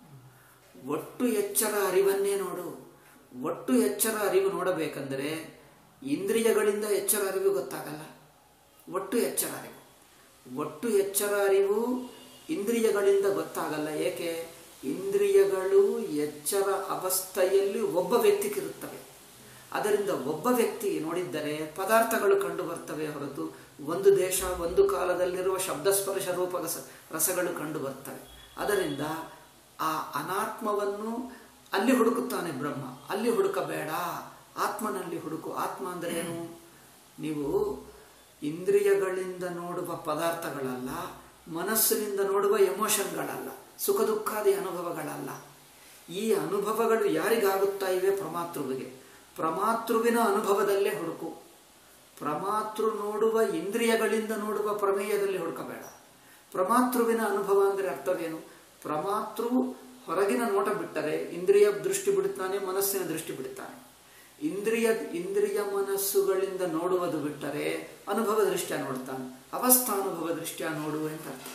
ಒಟ್ಟು ಎಚ್ಚರ ಅರಿವನ್ನೇ ನೋಡು ಒಟ್ಟು ಎಚ್ಚರ ಅರಿವು ನೋಡಬೇಕಂದ್ರೆ ಇಂದ್ರಿಯಗಳಿಂದ ಎಚ್ಚರ ಅರಿವು ಗೊತ್ತಾಗಲ್ಲ ಒಟ್ಟು ಎಚ್ಚರ ಅರಿವು ಒಟ್ಟು ಎಚ್ಚರ ಅರಿವು ಇಂದ್ರಿಯಗಳಿಂದ ಗೊತ್ತಾಗಲ್ಲ ಏಕೆ ಇಂದ್ರಿಯಗಳು ಎಚ್ಚರ ಅವಸ್ಥೆಯಲ್ಲಿ ಒಬ್ಬ ವ್ಯಕ್ತಿಗಿರುತ್ತವೆ ಅದರಿಂದ ಒಬ್ಬ ವ್ಯಕ್ತಿ ನೋಡಿದ್ದರೆ ಪದಾರ್ಥಗಳು ಕಂಡು ಬರ್ತವೆ ಹೊರತು ಒಂದು ದೇಶ ಒಂದು ಕಾಲದಲ್ಲಿರುವ ಶಬ್ದಸ್ಪರ್ಶ ರೂಪ ರಸ ರಸಗಳು ಕಂಡು ಬರ್ತವೆ ಅದರಿಂದ ಆ ಅನಾತ್ಮವನ್ನು ಅಲ್ಲಿ ಹುಡುಕುತ್ತಾನೆ ಬ್ರಹ್ಮ ಅಲ್ಲಿ ಹುಡುಕಬೇಡ ಆತ್ಮನಲ್ಲಿ ಹುಡುಕು ಆತ್ಮ ಅಂದ್ರೆ ಏನು ನೀವು ಇಂದ್ರಿಯಗಳಿಂದ ನೋಡುವ ಪದಾರ್ಥಗಳಲ್ಲ ಮನಸ್ಸಿನಿಂದ ನೋಡುವ ಎಮೋಷನ್ಗಳಲ್ಲ ಸುಖ ದುಃಖಾದಿ ಅನುಭವಗಳಲ್ಲ ಈ ಅನುಭವಗಳು ಯಾರಿಗಾಗುತ್ತಾ ಇವೆ ಪ್ರಮಾತೃವಿಗೆ ಪ್ರಮಾತೃವಿನ ಅನುಭವದಲ್ಲೇ ಹುಡುಕು ಪ್ರಮಾತೃ ನೋಡುವ ಇಂದ್ರಿಯಗಳಿಂದ ನೋಡುವ ಪ್ರಮೇಯದಲ್ಲಿ ಹುಡುಕಬೇಡ ಪ್ರಮಾತೃವಿನ ಅನುಭವ ಅಂದರೆ ಅರ್ಥವೇನು ಪ್ರಮಾತೃ ಹೊರಗಿನ ನೋಟ ಬಿಟ್ಟರೆ ಇಂದ್ರಿಯ ದೃಷ್ಟಿ ಬಿಡುತ್ತಾನೆ ಮನಸ್ಸಿನ ದೃಷ್ಟಿ ಬಿಡುತ್ತಾನೆ ಇಂದ್ರಿಯ ಇಂದ್ರಿಯ ಮನಸ್ಸುಗಳಿಂದ ನೋಡುವುದು ಬಿಟ್ಟರೆ ಅನುಭವ ದೃಷ್ಟ್ಯ ನೋಡ್ತಾನೆ ಅವಸ್ಥಾನುಭವ ದೃಷ್ಟ್ಯ ನೋಡು ಅಂತ ಅರ್ಥ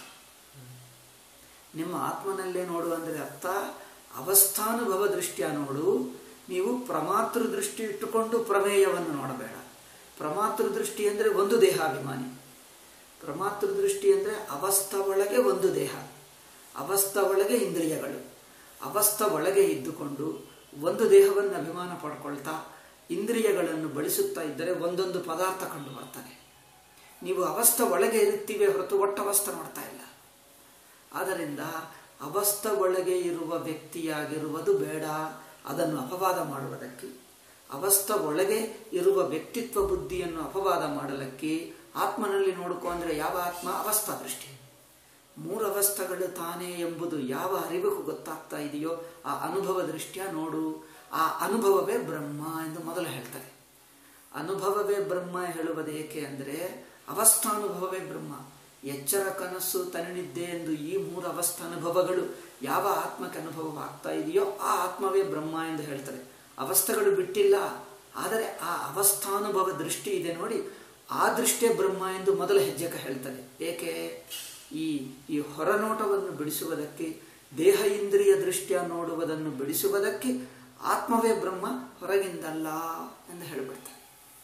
ನಿಮ್ಮ ಆತ್ಮನಲ್ಲೇ ನೋಡು ಅಂದರೆ ಅರ್ಥ ಅವಸ್ಥಾನುಭವ ದೃಷ್ಟ್ಯ ನೋಡು ನೀವು ಪ್ರಮಾತೃ ದೃಷ್ಟಿ ಇಟ್ಟುಕೊಂಡು ಪ್ರಮೇಯವನ್ನು ನೋಡಬೇಡ ಪ್ರಮಾತೃ ದೃಷ್ಟಿ ಅಂದರೆ ಒಂದು ದೇಹಾಭಿಮಾನಿ ಪ್ರಮಾತೃ ದೃಷ್ಟಿ ಅಂದರೆ ಅವಸ್ಥ ಒಳಗೆ ಒಂದು ದೇಹ ಅವಸ್ಥ ಒಳಗೆ ಇಂದ್ರಿಯಗಳು ಅವಸ್ಥ ಒಳಗೆ ಇದ್ದುಕೊಂಡು ಒಂದು ದೇಹವನ್ನು ಅಭಿಮಾನ ಪಡ್ಕೊಳ್ತಾ ಇಂದ್ರಿಯಗಳನ್ನು ಬಳಸುತ್ತಾ ಇದ್ದರೆ ಒಂದೊಂದು ಪದಾರ್ಥ ಕಂಡು ಬರ್ತದೆ ನೀವು ಅವಸ್ಥ ಒಳಗೆ ಇರುತ್ತೀವಿ ಹೊರತು ಒಟ್ಟವಸ್ಥ ನೋಡ್ತಾ ಇಲ್ಲ ಆದ್ದರಿಂದ ಅವಸ್ಥ ಒಳಗೆ ಇರುವ ವ್ಯಕ್ತಿಯಾಗಿರುವುದು ಬೇಡ ಅದನ್ನು ಅಪವಾದ ಮಾಡುವುದಕ್ಕೆ ಅವಸ್ಥ ಒಳಗೆ ಇರುವ ವ್ಯಕ್ತಿತ್ವ ಬುದ್ಧಿಯನ್ನು ಅಪವಾದ ಮಾಡಲಿಕ್ಕೆ ಆತ್ಮನಲ್ಲಿ ನೋಡ್ಕೊ ಅಂದರೆ ಯಾವ ಆತ್ಮ ಅವಸ್ಥಾ ದೃಷ್ಟಿ ಮೂರು ಅವಸ್ಥೆಗಳು ತಾನೇ ಎಂಬುದು ಯಾವ ಅರಿವಿಗೂ ಗೊತ್ತಾಗ್ತಾ ಇದೆಯೋ ಆ ಅನುಭವ ದೃಷ್ಟಿಯ ನೋಡು ಆ ಅನುಭವವೇ ಬ್ರಹ್ಮ ಎಂದು ಮೊದಲು ಹೇಳ್ತಾರೆ ಅನುಭವವೇ ಬ್ರಹ್ಮ ಹೇಳುವುದು ಏಕೆ ಅಂದರೆ ಅವಸ್ಥಾನುಭವವೇ ಬ್ರಹ್ಮ ಎಚ್ಚರ ಕನಸು ತನ್ನಿದ್ದೆ ಎಂದು ಈ ಮೂರು ಅವಸ್ಥಾನುಭವಗಳು ಯಾವ ಆತ್ಮಕ್ಕೆ ಅನುಭವವಾಗ್ತಾ ಇದೆಯೋ ಆ ಆತ್ಮವೇ ಬ್ರಹ್ಮ ಎಂದು ಹೇಳ್ತಾರೆ ಅವಸ್ಥೆಗಳು ಬಿಟ್ಟಿಲ್ಲ ಆದರೆ ಆ ಅವಸ್ಥಾನುಭವ ದೃಷ್ಟಿ ಇದೆ ನೋಡಿ ಆ ದೃಷ್ಟಿಯೇ ಬ್ರಹ್ಮ ಎಂದು ಮೊದಲ ಹೆಜ್ಜೆಗೆ ಹೇಳ್ತಾರೆ ಏಕೆ ಈ ಈ ಹೊರನೋಟವನ್ನು ಬಿಡಿಸುವುದಕ್ಕೆ ದೇಹ ಇಂದ್ರಿಯ ದೃಷ್ಟಿಯ ನೋಡುವುದನ್ನು ಬಿಡಿಸುವುದಕ್ಕೆ ಆತ್ಮವೇ ಬ್ರಹ್ಮ ಹೊರಗಿಂದಲ್ಲ ಎಂದು ಹೇಳಿಬಿಡ್ತಾರೆ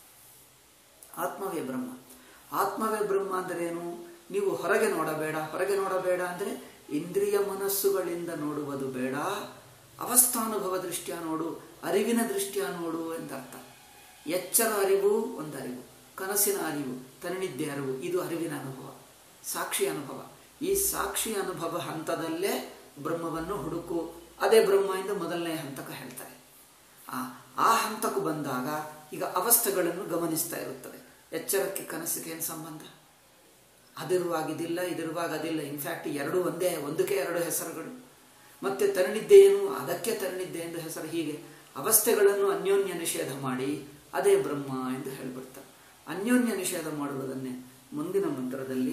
ಆತ್ಮವೇ ಬ್ರಹ್ಮ ಆತ್ಮವೇ ಬ್ರಹ್ಮ ಅಂದರೆ ಏನು ನೀವು ಹೊರಗೆ ನೋಡಬೇಡ ಹೊರಗೆ ನೋಡಬೇಡ ಅಂದರೆ ಇಂದ್ರಿಯ ಮನಸ್ಸುಗಳಿಂದ ನೋಡುವುದು ಬೇಡ ಅವಸ್ಥಾನುಭವ ದೃಷ್ಟಿಯ ನೋಡು ಅರಿವಿನ ದೃಷ್ಟಿಯ ನೋಡು ಎಂದರ್ಥ ಎಚ್ಚರ ಅರಿವು ಒಂದು ಅರಿವು ಕನಸಿನ ಅರಿವು ತನ್ನಿದ್ದೆ ಅರಿವು ಇದು ಅರಿವಿನ ಅನುಭವ ಸಾಕ್ಷಿ ಅನುಭವ ಈ ಸಾಕ್ಷಿ ಅನುಭವ ಹಂತದಲ್ಲೇ ಬ್ರಹ್ಮವನ್ನು ಹುಡುಕು ಅದೇ ಬ್ರಹ್ಮ ಎಂದು ಮೊದಲನೇ ಹಂತಕ್ಕೆ ಹೇಳ್ತಾರೆ ಆ ಆ ಹಂತಕ್ಕೆ ಬಂದಾಗ ಈಗ ಅವಸ್ಥೆಗಳನ್ನು ಗಮನಿಸ್ತಾ ಇರುತ್ತದೆ ಎಚ್ಚರಕ್ಕೆ ಕನಸಿಗೆ ಏನು ಸಂಬಂಧ ಅದಿರುವಾಗ ಇದಿಲ್ಲ ಇದಿರುವಾಗ ಅದಿಲ್ಲ ಇನ್ಫ್ಯಾಕ್ಟ್ ಎರಡು ಒಂದೇ ಒಂದಕ್ಕೆ ಎರಡು ಹೆಸರುಗಳು ಮತ್ತೆ ತರಣಿದ್ದೆ ಏನು ಅದಕ್ಕೆ ತರಣಿದ್ದೆ ಎಂದು ಹೆಸರು ಹೀಗೆ ಅವಸ್ಥೆಗಳನ್ನು ಅನ್ಯೋನ್ಯ ನಿಷೇಧ ಮಾಡಿ ಅದೇ ಬ್ರಹ್ಮ ಎಂದು ಹೇಳಿಬಿಡ್ತಾರೆ ಅನ್ಯೋನ್ಯ ನಿಷೇಧ ಮಾಡುವುದನ್ನೇ ಮುಂದಿನ ಮಂತ್ರದಲ್ಲಿ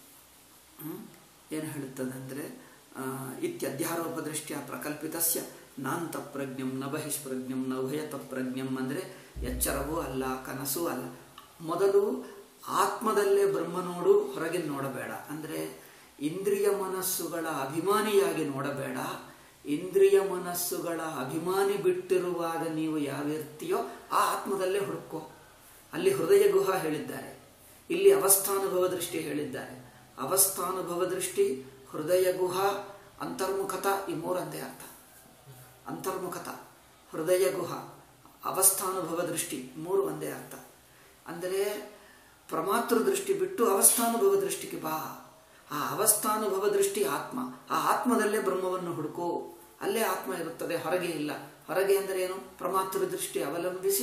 ಏನು ಹೇಳುತ್ತದಂದರೆ ಇತ್ಯಧ್ಯಾರೋಪ ದೃಷ್ಟಿಯ ಪ್ರಕಲ್ಪಿತಸ್ಯ ನಾಂತ ಪ್ರಜ್ಞಂ ನ ಬಹಿಷ್ಪ್ರಜ್ಞಂ ನ ಉಭಯತ ಪ್ರಜ್ಞಂ ಅಂದರೆ ಎಚ್ಚರವೂ ಅಲ್ಲ ಕನಸೂ ಅಲ್ಲ ಮೊದಲು ಆತ್ಮದಲ್ಲೇ ಬ್ರಹ್ಮ ನೋಡು ಹೊರಗೆ ನೋಡಬೇಡ ಅಂದರೆ ಇಂದ್ರಿಯ ಮನಸ್ಸುಗಳ ಅಭಿಮಾನಿಯಾಗಿ ನೋಡಬೇಡ ಇಂದ್ರಿಯ ಮನಸ್ಸುಗಳ ಅಭಿಮಾನಿ ಬಿಟ್ಟಿರುವಾಗ ನೀವು ಯಾವಿರ್ತೀಯೋ ಆ ಆತ್ಮದಲ್ಲೇ ಹುಡುಕೋ ಅಲ್ಲಿ ಹೃದಯ ಗುಹ ಹೇಳಿದ್ದಾರೆ ಇಲ್ಲಿ ಅವಸ್ಥಾನುಭವ ದೃಷ್ಟಿ ಹೇಳಿದ್ದಾರೆ ಅವಸ್ಥಾನುಭವ ದೃಷ್ಟಿ ಹೃದಯ ಗುಹ ಅಂತರ್ಮುಖತ ಈ ಮೂರಂದೇ ಅರ್ಥ ಅಂತರ್ಮುಖತ ಹೃದಯ ಗುಹ ಅವಸ್ಥಾನುಭವ ದೃಷ್ಟಿ ಮೂರು ಒಂದೇ ಅರ್ಥ ಅಂದರೆ ಪ್ರಮಾತೃ ದೃಷ್ಟಿ ಬಿಟ್ಟು ಅವಸ್ಥಾನುಭವ ದೃಷ್ಟಿಗೆ ಬಾ ಆ ಅವಸ್ಥಾನುಭವ ದೃಷ್ಟಿ ಆತ್ಮ ಆ ಆತ್ಮದಲ್ಲೇ ಬ್ರಹ್ಮವನ್ನು ಹುಡುಕು ಅಲ್ಲೇ ಆತ್ಮ ಇರುತ್ತದೆ ಹೊರಗೆ ಇಲ್ಲ ಹೊರಗೆ ಅಂದರೆ ಏನು ಪ್ರಮಾತೃ ದೃಷ್ಟಿ ಅವಲಂಬಿಸಿ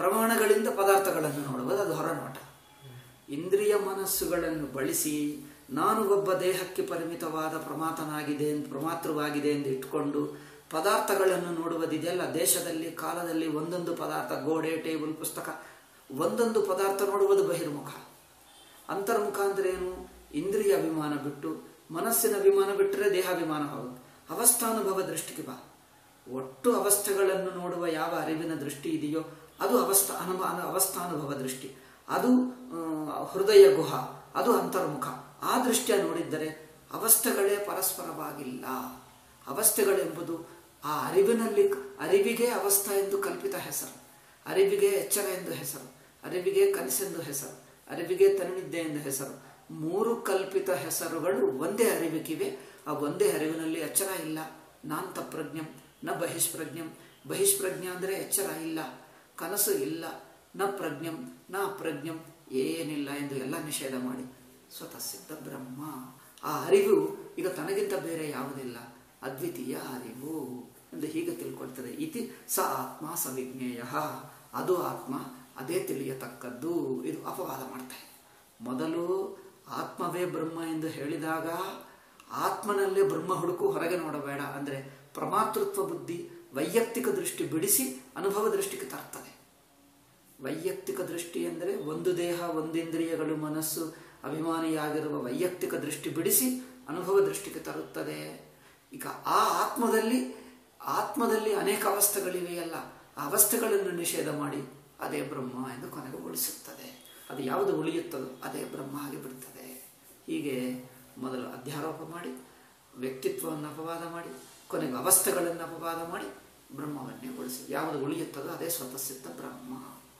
ಪ್ರಮಾಣಗಳಿಂದ ಪದಾರ್ಥಗಳನ್ನು ನೋಡುವುದು ಅದು ಹೊರನೋಟ ಇಂದ್ರಿಯ ಮನಸ್ಸುಗಳನ್ನು ಬಳಸಿ ನಾನು ಒಬ್ಬ ದೇಹಕ್ಕೆ ಪರಿಮಿತವಾದ ಪ್ರಮಾತನಾಗಿದೆ ಎಂದು ಪ್ರಮಾತೃವಾಗಿದೆ ಎಂದು ಇಟ್ಕೊಂಡು ಪದಾರ್ಥಗಳನ್ನು ನೋಡುವುದಿದೆಯಲ್ಲ ದೇಶದಲ್ಲಿ ಕಾಲದಲ್ಲಿ ಒಂದೊಂದು ಪದಾರ್ಥ ಗೋಡೆ ಟೇಬಲ್ ಪುಸ್ತಕ ಒಂದೊಂದು ಪದಾರ್ಥ ನೋಡುವುದು ಬಹಿರ್ಮುಖ ಅಂತರ್ಮುಖ ಅಂದ್ರೆ ಏನು ಇಂದ್ರಿಯ ಅಭಿಮಾನ ಬಿಟ್ಟು ಮನಸ್ಸಿನ ಅಭಿಮಾನ ಬಿಟ್ಟರೆ ದೇಹಾಭಿಮಾನ ಹೌದು ಅವಸ್ಥಾನುಭವ ದೃಷ್ಟಿಗೆ ಬಾ ಒಟ್ಟು ಅವಸ್ಥೆಗಳನ್ನು ನೋಡುವ ಯಾವ ಅರಿವಿನ ದೃಷ್ಟಿ ಇದೆಯೋ ಅದು ಅವಸ್ಥಾ ಅನುಭವ ಅವಸ್ಥಾನುಭವ ದೃಷ್ಟಿ ಅದು ಆ, ಹೃದಯ ಗುಹ ಅದು ಅಂತರ್ಮುಖ ಆ ದೃಷ್ಟಿಯ ನೋಡಿದ್ದರೆ ಅವಸ್ಥೆಗಳೇ ಪರಸ್ಪರವಾಗಿಲ್ಲ ಅವಸ್ಥೆಗಳೆಂಬುದು ಆ ಅರಿವಿನಲ್ಲಿ ಅರಿವಿಗೆ ಅವಸ್ಥಾ ಎಂದು ಕಲ್ಪಿತ ಹೆಸರು ಅರಿವಿಗೆ ಎಚ್ಚರ ಎಂದು ಹೆಸರು ಅರಿವಿಗೆ ಕನಸೆಂದು ಹೆಸರು ಅರಿವಿಗೆ ತನ್ನಿದ್ದೆ ಎಂದು ಹೆಸರು ಮೂರು ಕಲ್ಪಿತ ಹೆಸರುಗಳು ಒಂದೇ ಅರಿವಿಗಿವೆ ಆ ಒಂದೇ ಅರಿವಿನಲ್ಲಿ ಎಚ್ಚರ ಇಲ್ಲ ನಾಂತ ಪ್ರಜ್ಞಂ ನ ಬಹಿಷ್ಪ್ರಜ್ಞಂ ಬಹಿಷ್ಪ್ರಜ್ಞ ಅಂದರೆ ಎಚ್ಚರ ಇಲ್ಲ ಕನಸು ಇಲ್ಲ ನ ಪ್ರಜ್ಞಂ ನ ಅಪ್ರಜ್ಞಂ ಏನಿಲ್ಲ ಎಂದು ಎಲ್ಲ ನಿಷೇಧ ಮಾಡಿ ಸ್ವತಃ ಸಿದ್ಧ ಬ್ರಹ್ಮ ಆ ಅರಿವು ಈಗ ತನಗಿಂತ ಬೇರೆ ಯಾವುದಿಲ್ಲ ಅದ್ವಿತೀಯ ಅರಿವು ಎಂದು ಹೀಗೆ ತಿಳ್ಕೊಳ್ತದೆ ಇತಿ ಸ ಆತ್ಮ ಸವಿಜ್ಞೇಯ ಅದು ಆತ್ಮ ಅದೇ ತಿಳಿಯತಕ್ಕದ್ದು ಇದು ಅಪವಾದ ಮಾಡ್ತಾ ಇದೆ ಮೊದಲು ಆತ್ಮವೇ ಬ್ರಹ್ಮ ಎಂದು ಹೇಳಿದಾಗ ಆತ್ಮನಲ್ಲೇ ಬ್ರಹ್ಮ ಹುಡುಕು ಹೊರಗೆ ನೋಡಬೇಡ ಅಂದರೆ ಪ್ರಮಾತೃತ್ವ ಬುದ್ಧಿ ವೈಯಕ್ತಿಕ ದೃಷ್ಟಿ ಬಿಡಿಸಿ ಅನುಭವ ದೃಷ್ಟಿಗೆ ತರ್ತದೆ ವೈಯಕ್ತಿಕ ದೃಷ್ಟಿ ಅಂದರೆ ಒಂದು ದೇಹ ಒಂದಿಂದ್ರಿಯಗಳು ಮನಸ್ಸು ಅಭಿಮಾನಿಯಾಗಿರುವ ವೈಯಕ್ತಿಕ ದೃಷ್ಟಿ ಬಿಡಿಸಿ ಅನುಭವ ದೃಷ್ಟಿಗೆ ತರುತ್ತದೆ ಈಗ ಆ ಆತ್ಮದಲ್ಲಿ ಆತ್ಮದಲ್ಲಿ ಅನೇಕ ಅವಸ್ಥೆಗಳಿವೆಯಲ್ಲ ಆ ಅವಸ್ಥೆಗಳನ್ನು ನಿಷೇಧ ಮಾಡಿ ಅದೇ ಬ್ರಹ್ಮ ಎಂದು ಕೊನೆಗೊಳಿಸುತ್ತದೆ ಅದು ಯಾವುದು ಉಳಿಯುತ್ತದೋ ಅದೇ ಬ್ರಹ್ಮ ಆಗಿ ಬಿಡುತ್ತದೆ ಹೀಗೆ ಮೊದಲು ಅಧ್ಯಾರೋಪ ಮಾಡಿ ವ್ಯಕ್ತಿತ್ವವನ್ನು ಅಪವಾದ ಮಾಡಿ ಕೊನೆಗೆ ಅವಸ್ಥೆಗಳನ್ನು ಅಪವಾದ ಮಾಡಿ ಬ್ರಹ್ಮವನ್ನೇ ಉಳಿಸಿ ಯಾವುದು ಉಳಿಯುತ್ತದೋ ಅದೇ ಸ್ವತಃ ಸಿದ್ಧ ಬ್ರಹ್ಮ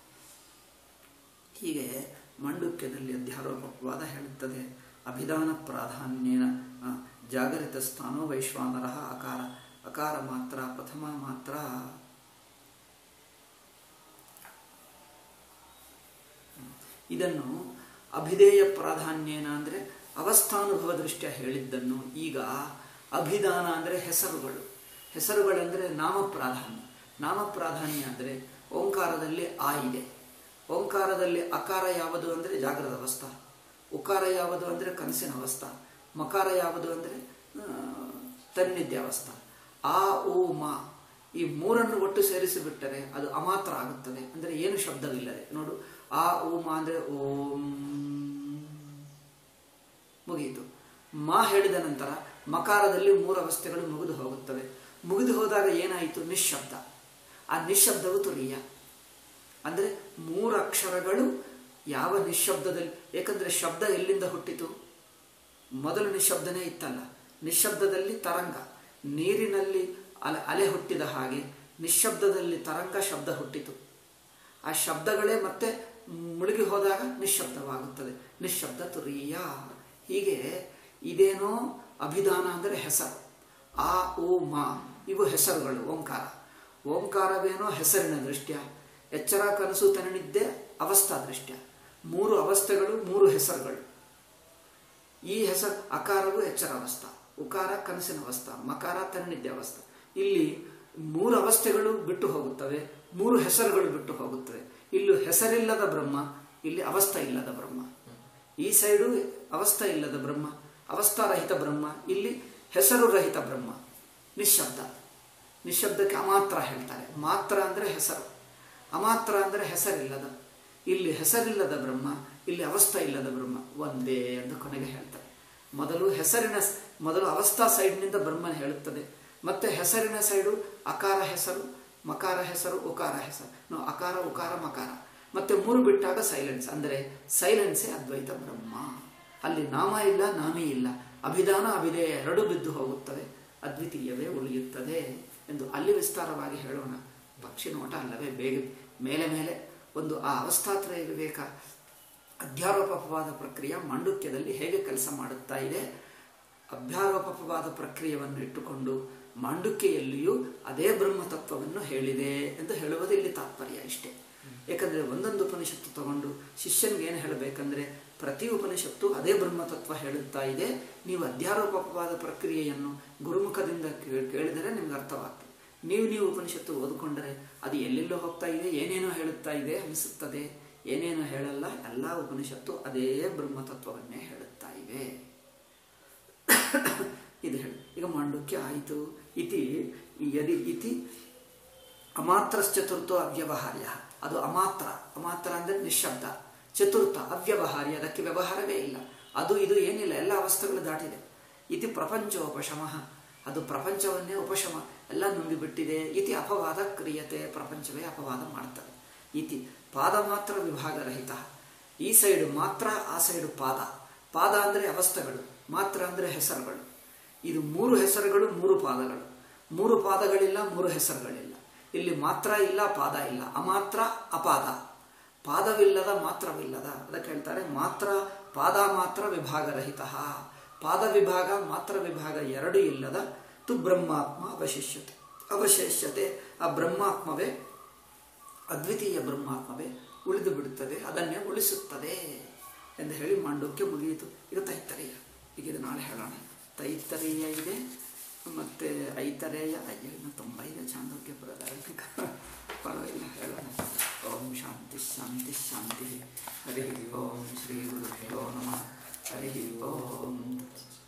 ಹೀಗೆ ಮಾಂಡುಕ್ಯದಲ್ಲಿ ಅಧ್ಯಾರೋಪ ಅಪವಾದ ಹೇಳುತ್ತದೆ ಅಭಿಧಾನ ಪ್ರಾಧಾನ್ಯನ ಆ, ಜಾಗರಿತ ಸ್ಥಾನೋ ವೈಶ್ವಾನರ ಅಕಾರ ಅಕಾರ ಮಾತ್ರ ಪ್ರಥಮ ಮಾತ್ರ ಇದನ್ನು ಅಭಿಧೇಯ ಪ್ರಾಧಾನ್ಯನ ಅಂದರೆ ಅವಸ್ಥಾನುಭವ ದೃಷ್ಟಿಯ ಹೇಳಿದ್ದನ್ನು ಈಗ ಅಭಿಧಾನ ಅಂದರೆ ಹೆಸರುಗಳು ಹೆಸರುಗಳೆಂದರೆ ನಾಮ ಪ್ರಾಧಾನ್ಯ ನಾಮ ಪ್ರಾಧಾನ್ಯ ಅಂದರೆ ಓಂಕಾರದಲ್ಲಿ ಆ ಇದೆ ಓಂಕಾರದಲ್ಲಿ ಅಕಾರ ಯಾವುದು ಅಂದರೆ ಜಾಗ್ರದ ಅವಸ್ಥಾ ಉಕಾರ ಯಾವುದು ಅಂದರೆ ಕನಸಿನ ಅವಸ್ಥಾ ಮಕಾರ ಯಾವುದು ಅಂದರೆ ಆ, ತನ್ನಿದ್ಯ ಅವಸ್ಥಾ ಆ ಓ ಮಾ ಈ ಮೂರನ್ನು ಒಟ್ಟು ಸೇರಿಸಿಬಿಟ್ಟರೆ ಅದು ಅಮಾತ್ರ ಆಗುತ್ತದೆ ಅಂದರೆ ಏನು ಶಬ್ದವಿಲ್ಲದೆ ನೋಡು ಆ ಓ ಮಾ ಅಂದರೆ ಓಂ ಮುಗಿಯಿತು ಮಾ ಹೇಳಿದ ನಂತರ ಮಕಾರದಲ್ಲಿ ಮೂರು ಅವಸ್ಥೆಗಳು ಮುಗಿದು ಹೋಗುತ್ತವೆ ಮುಗಿದು ಹೋದಾಗ ಏನಾಯಿತು ನಿಶ್ಶಬ್ದ ಆ ನಿಶ್ಶಬ್ದವು ತುರಿಯ ಅಂದರೆ ಮೂರು ಅಕ್ಷರಗಳು ಯಾವ ನಿಶ್ಶಬ್ದದಲ್ಲಿ ಏಕೆಂದರೆ ಶಬ್ದ ಎಲ್ಲಿಂದ ಹುಟ್ಟಿತು ಮೊದಲು ನಿಶ್ಶಬ್ದನೇ ಇತ್ತಲ್ಲ ನಿಶ್ಶಬ್ದದಲ್ಲಿ ತರಂಗ ನೀರಿನಲ್ಲಿ ಅಲೆ ಅಲೆ ಹುಟ್ಟಿದ ಹಾಗೆ ನಿಶ್ಶಬ್ದದಲ್ಲಿ ತರಂಗ ಶಬ್ದ ಹುಟ್ಟಿತು ಆ ಶಬ್ದಗಳೇ ಮತ್ತೆ ಮುಳುಗಿ ಹೋದಾಗ ನಿಶ್ಶಬ್ದವಾಗುತ್ತದೆ ನಿಶ್ಶಬ್ದ ತುರಿಯ ಹೀಗೆ ಇದೇನೋ ಅಭಿಧಾನ ಅಂದರೆ ಹೆಸರು ಆ ಓ ಮಾ ಇವು ಹೆಸರುಗಳು ಓಂಕಾರ ಓಂಕಾರವೇನೋ ಹೆಸರಿನ ದೃಷ್ಟ್ಯ ಎಚ್ಚರ ಕನಸು ತನನಿದ್ದೆ ಅವಸ್ಥಾ ದೃಷ್ಟ್ಯ ಮೂರು ಅವಸ್ಥೆಗಳು ಮೂರು ಹೆಸರುಗಳು ಈ ಹೆಸರು ಅಕಾರವು ಎಚ್ಚರ ಅವಸ್ಥಾ ಉಕಾರ ಕನಸಿನ ಅವಸ್ಥಾ ಮಕಾರ ತನ್ನಿದ್ದೆ ಅವಸ್ಥಾ ಇಲ್ಲಿ ಮೂರು ಅವಸ್ಥೆಗಳು ಬಿಟ್ಟು ಹೋಗುತ್ತವೆ ಮೂರು ಹೆಸರುಗಳು ಬಿಟ್ಟು ಹೋಗುತ್ತವೆ ಇಲ್ಲಿ ಹೆಸರಿಲ್ಲದ ಬ್ರಹ್ಮ ಇಲ್ಲಿ ಅವಸ್ಥಾ ಇಲ್ಲದ ಬ್ರಹ್ಮ ಈ ಸೈಡು ಅವಸ್ಥಾ ಇಲ್ಲದ ಬ್ರಹ್ಮ ಅವಸ್ಥಾರಹಿತ ಬ್ರಹ್ಮ ಇಲ್ಲಿ ಹೆಸರು ರಹಿತ ಬ್ರಹ್ಮ ನಿಶ್ಶಬ್ದ ನಿಶ್ಶಬ್ದಕ್ಕೆ ಅಮಾತ್ರ ಹೇಳ್ತಾರೆ ಮಾತ್ರ ಅಂದರೆ ಹೆಸರು ಅಮಾತ್ರ ಅಂದರೆ ಹೆಸರಿಲ್ಲದ ಇಲ್ಲಿ ಹೆಸರಿಲ್ಲದ ಬ್ರಹ್ಮ ಇಲ್ಲಿ ಅವಸ್ಥಾ ಇಲ್ಲದ ಬ್ರಹ್ಮ ಒಂದೇ ಎಂದು ಕೊನೆಗೆ ಹೇಳ್ತಾರೆ ಮೊದಲು ಹೆಸರಿನ ಮೊದಲು ಅವಸ್ಥಾ ಸೈಡ್ನಿಂದ ಬ್ರಹ್ಮನ ಹೇಳುತ್ತದೆ ಮತ್ತೆ ಹೆಸರಿನ ಸೈಡು ಅಕಾರ ಹೆಸರು ಮಕಾರ ಹೆಸರು ಉಕಾರ ಹೆಸರು ನಾವು ಅಕಾರ ಉಕಾರ ಮಕಾರ ಮತ್ತೆ ಮೂರು ಬಿಟ್ಟಾಗ ಸೈಲೆನ್ಸ್ ಅಂದರೆ ಸೈಲೆನ್ಸೇ ಅದ್ವೈತ ಬ್ರಹ್ಮ ಅಲ್ಲಿ ನಾಮ ಇಲ್ಲ ನಾಮಿ ಇಲ್ಲ ಅಭಿಧಾನ ಅಭಿಧೇಯ ಎರಡು ಬಿದ್ದು ಹೋಗುತ್ತವೆ ಅದ್ವಿತೀಯವೇ ಉಳಿಯುತ್ತದೆ ಎಂದು ಅಲ್ಲಿ ವಿಸ್ತಾರವಾಗಿ ಹೇಳೋಣ ಪಕ್ಷಿ ನೋಟ ಅಲ್ಲವೇ ಬೇಗ ಮೇಲೆ ಮೇಲೆ ಒಂದು ಆ ಅವಸ್ಥಾತ್ರಯ ವಿವೇಕ ಅಧ್ಯಾರೋಪವಾದ ಪ್ರಕ್ರಿಯೆ ಮಾಂಡುಕ್ಯದಲ್ಲಿ ಹೇಗೆ ಕೆಲಸ ಮಾಡುತ್ತಾ ಇದೆ ಅಭ್ಯಾರೋಪವಾದ ಪ್ರಕ್ರಿಯೆಯನ್ನು ಇಟ್ಟುಕೊಂಡು ಮಾಂಡುಕ್ಯೆಯಲ್ಲಿಯೂ ಅದೇ ಬ್ರಹ್ಮ ತತ್ವವನ್ನು ಹೇಳಿದೆ ಎಂದು ಹೇಳುವುದು ಇಲ್ಲಿ ತಾತ್ಪರ್ಯ ಇಷ್ಟೇ ಏಕೆಂದರೆ ಒಂದೊಂದು ಉಪನಿಷತ್ತು ತಗೊಂಡು ಶಿಷ್ಯನಿಗೆ ಏನು ಹೇಳಬೇಕಂದ್ರೆ ಪ್ರತಿ ಉಪನಿಷತ್ತು ಅದೇ ಬ್ರಹ್ಮತತ್ವ ಹೇಳುತ್ತಾ ಇದೆ ನೀವು ಅಧ್ಯಾರೋಪವಾದ ಪ್ರಕ್ರಿಯೆಯನ್ನು ಗುರುಮುಖದಿಂದ ಕೇ- ಕೇಳಿದರೆ ನಿಮ್ಗೆ ಅರ್ಥವಾಗ್ತದೆ ನೀವು ನೀವು ಉಪನಿಷತ್ತು ಓದಿಕೊಂಡರೆ ಅದು ಎಲ್ಲೆಲ್ಲೋ ಹೋಗ್ತಾ ಇದೆ ಏನೇನೋ ಹೇಳುತ್ತಾ ಇದೆ ಅನಿಸುತ್ತದೆ ಏನೇನೋ ಹೇಳಲ್ಲ ಎಲ್ಲ ಉಪನಿಷತ್ತು ಅದೇ ಬ್ರಹ್ಮತತ್ವವನ್ನೇ ಹೇಳುತ್ತಾ ಇವೆ ಇದು ಹೇಳಿ ಈಗ ಮಾಂಡುಕ್ಯ ಆಯಿತು ಇತಿ ಯದಿ ಇತಿ ಅಮಾತ್ರಶ್ಚತುರ್ಥೋ ಅವ್ಯವಹಾರ್ಯ ಅದು ಅಮಾತ್ರ ಅಮಾತ್ರ ಅಂದರೆ ನಿಶಬ್ದ ಚತುರ್ಥ ಅವ್ಯವಹಾರ್ಯ ಅದಕ್ಕೆ ವ್ಯವಹಾರವೇ ಇಲ್ಲ ಅದು ಇದು ಏನಿಲ್ಲ ಎಲ್ಲ ಅವಸ್ಥೆಗಳು ದಾಟಿದೆ ಇತಿ ಪ್ರಪಂಚೋಪಶಮ ಅದು ಪ್ರಪಂಚವನ್ನೇ ಉಪಶಮ ಎಲ್ಲ ನುಂಗಿಬಿಟ್ಟಿದೆ ಇತಿ ಅಪವಾದ ಕ್ರಿಯತೆ ಪ್ರಪಂಚವೇ ಅಪವಾದ ಮಾಡ್ತದೆ ಇತಿ ಪಾದ ಮಾತ್ರ ವಿಭಾಗರಹಿತ ಈ ಸೈಡು ಮಾತ್ರ ಆ ಸೈಡು ಪಾದ ಪಾದ ಅಂದರೆ ಅವಸ್ಥೆಗಳು ಮಾತ್ರ ಅಂದರೆ ಹೆಸರುಗಳು ಇದು ಮೂರು ಹೆಸರುಗಳು ಮೂರು ಪಾದಗಳು ಮೂರು ಪಾದಗಳಿಲ್ಲ ಮೂರು ಹೆಸರುಗಳಿಲ್ಲ ಇಲ್ಲಿ ಮಾತ್ರ ಇಲ್ಲ ಪಾದ ಇಲ್ಲ ಅಮಾತ್ರ ಅಪಾದ ಪಾದವಿಲ್ಲದ ಮಾತ್ರವಿಲ್ಲದ ಅದಕ್ಕೆ ಹೇಳ್ತಾರೆ ಮಾತ್ರ ಪಾದ ಮಾತ್ರ ವಿಭಾಗರಹಿತ ಪಾದ ವಿಭಾಗ ಮಾತ್ರ ವಿಭಾಗ ಎರಡು ಇಲ್ಲದ ತು ಬ್ರಹ್ಮಾತ್ಮ ಅವಶಿಷ್ಯತೆ ಅವಶೇಷ್ಯತೆ ಆ ಬ್ರಹ್ಮಾತ್ಮವೇ ಅದ್ವಿತೀಯ ಬ್ರಹ್ಮಾತ್ಮವೇ ಉಳಿದು ಬಿಡುತ್ತದೆ ಅದನ್ನೇ ಉಳಿಸುತ್ತದೆ ಎಂದು ಹೇಳಿ ಮಾಂಡೋಕ್ಯ ಮುಗಿಯಿತು ಈಗ ತೈತ್ತರೀಯ ಈಗ ಇದು ನಾಳೆ ಹೇಳೋಣ ತೈತ್ತರೀಯ ಇದೆ ಮತ್ತು ಐತರೇಯ ಅಯ್ಯೋ ಇನ್ನು ತುಂಬ ಇದೆ ಚಾಂದೋಕ್ಯ ಪ್ರಧಾನಿಕ ಪರವಾಗಿಲ್ಲ ಹೇಳೋಣ ಓಂ ಶಾಂತಿ ಶಾಂತಿ ಶಾಂತಿ ಹರಿ ಓಂ ಶ್ರೀ ಗುರುಭ್ಯೋ ನಮಃ ಹರಿ ಓಂ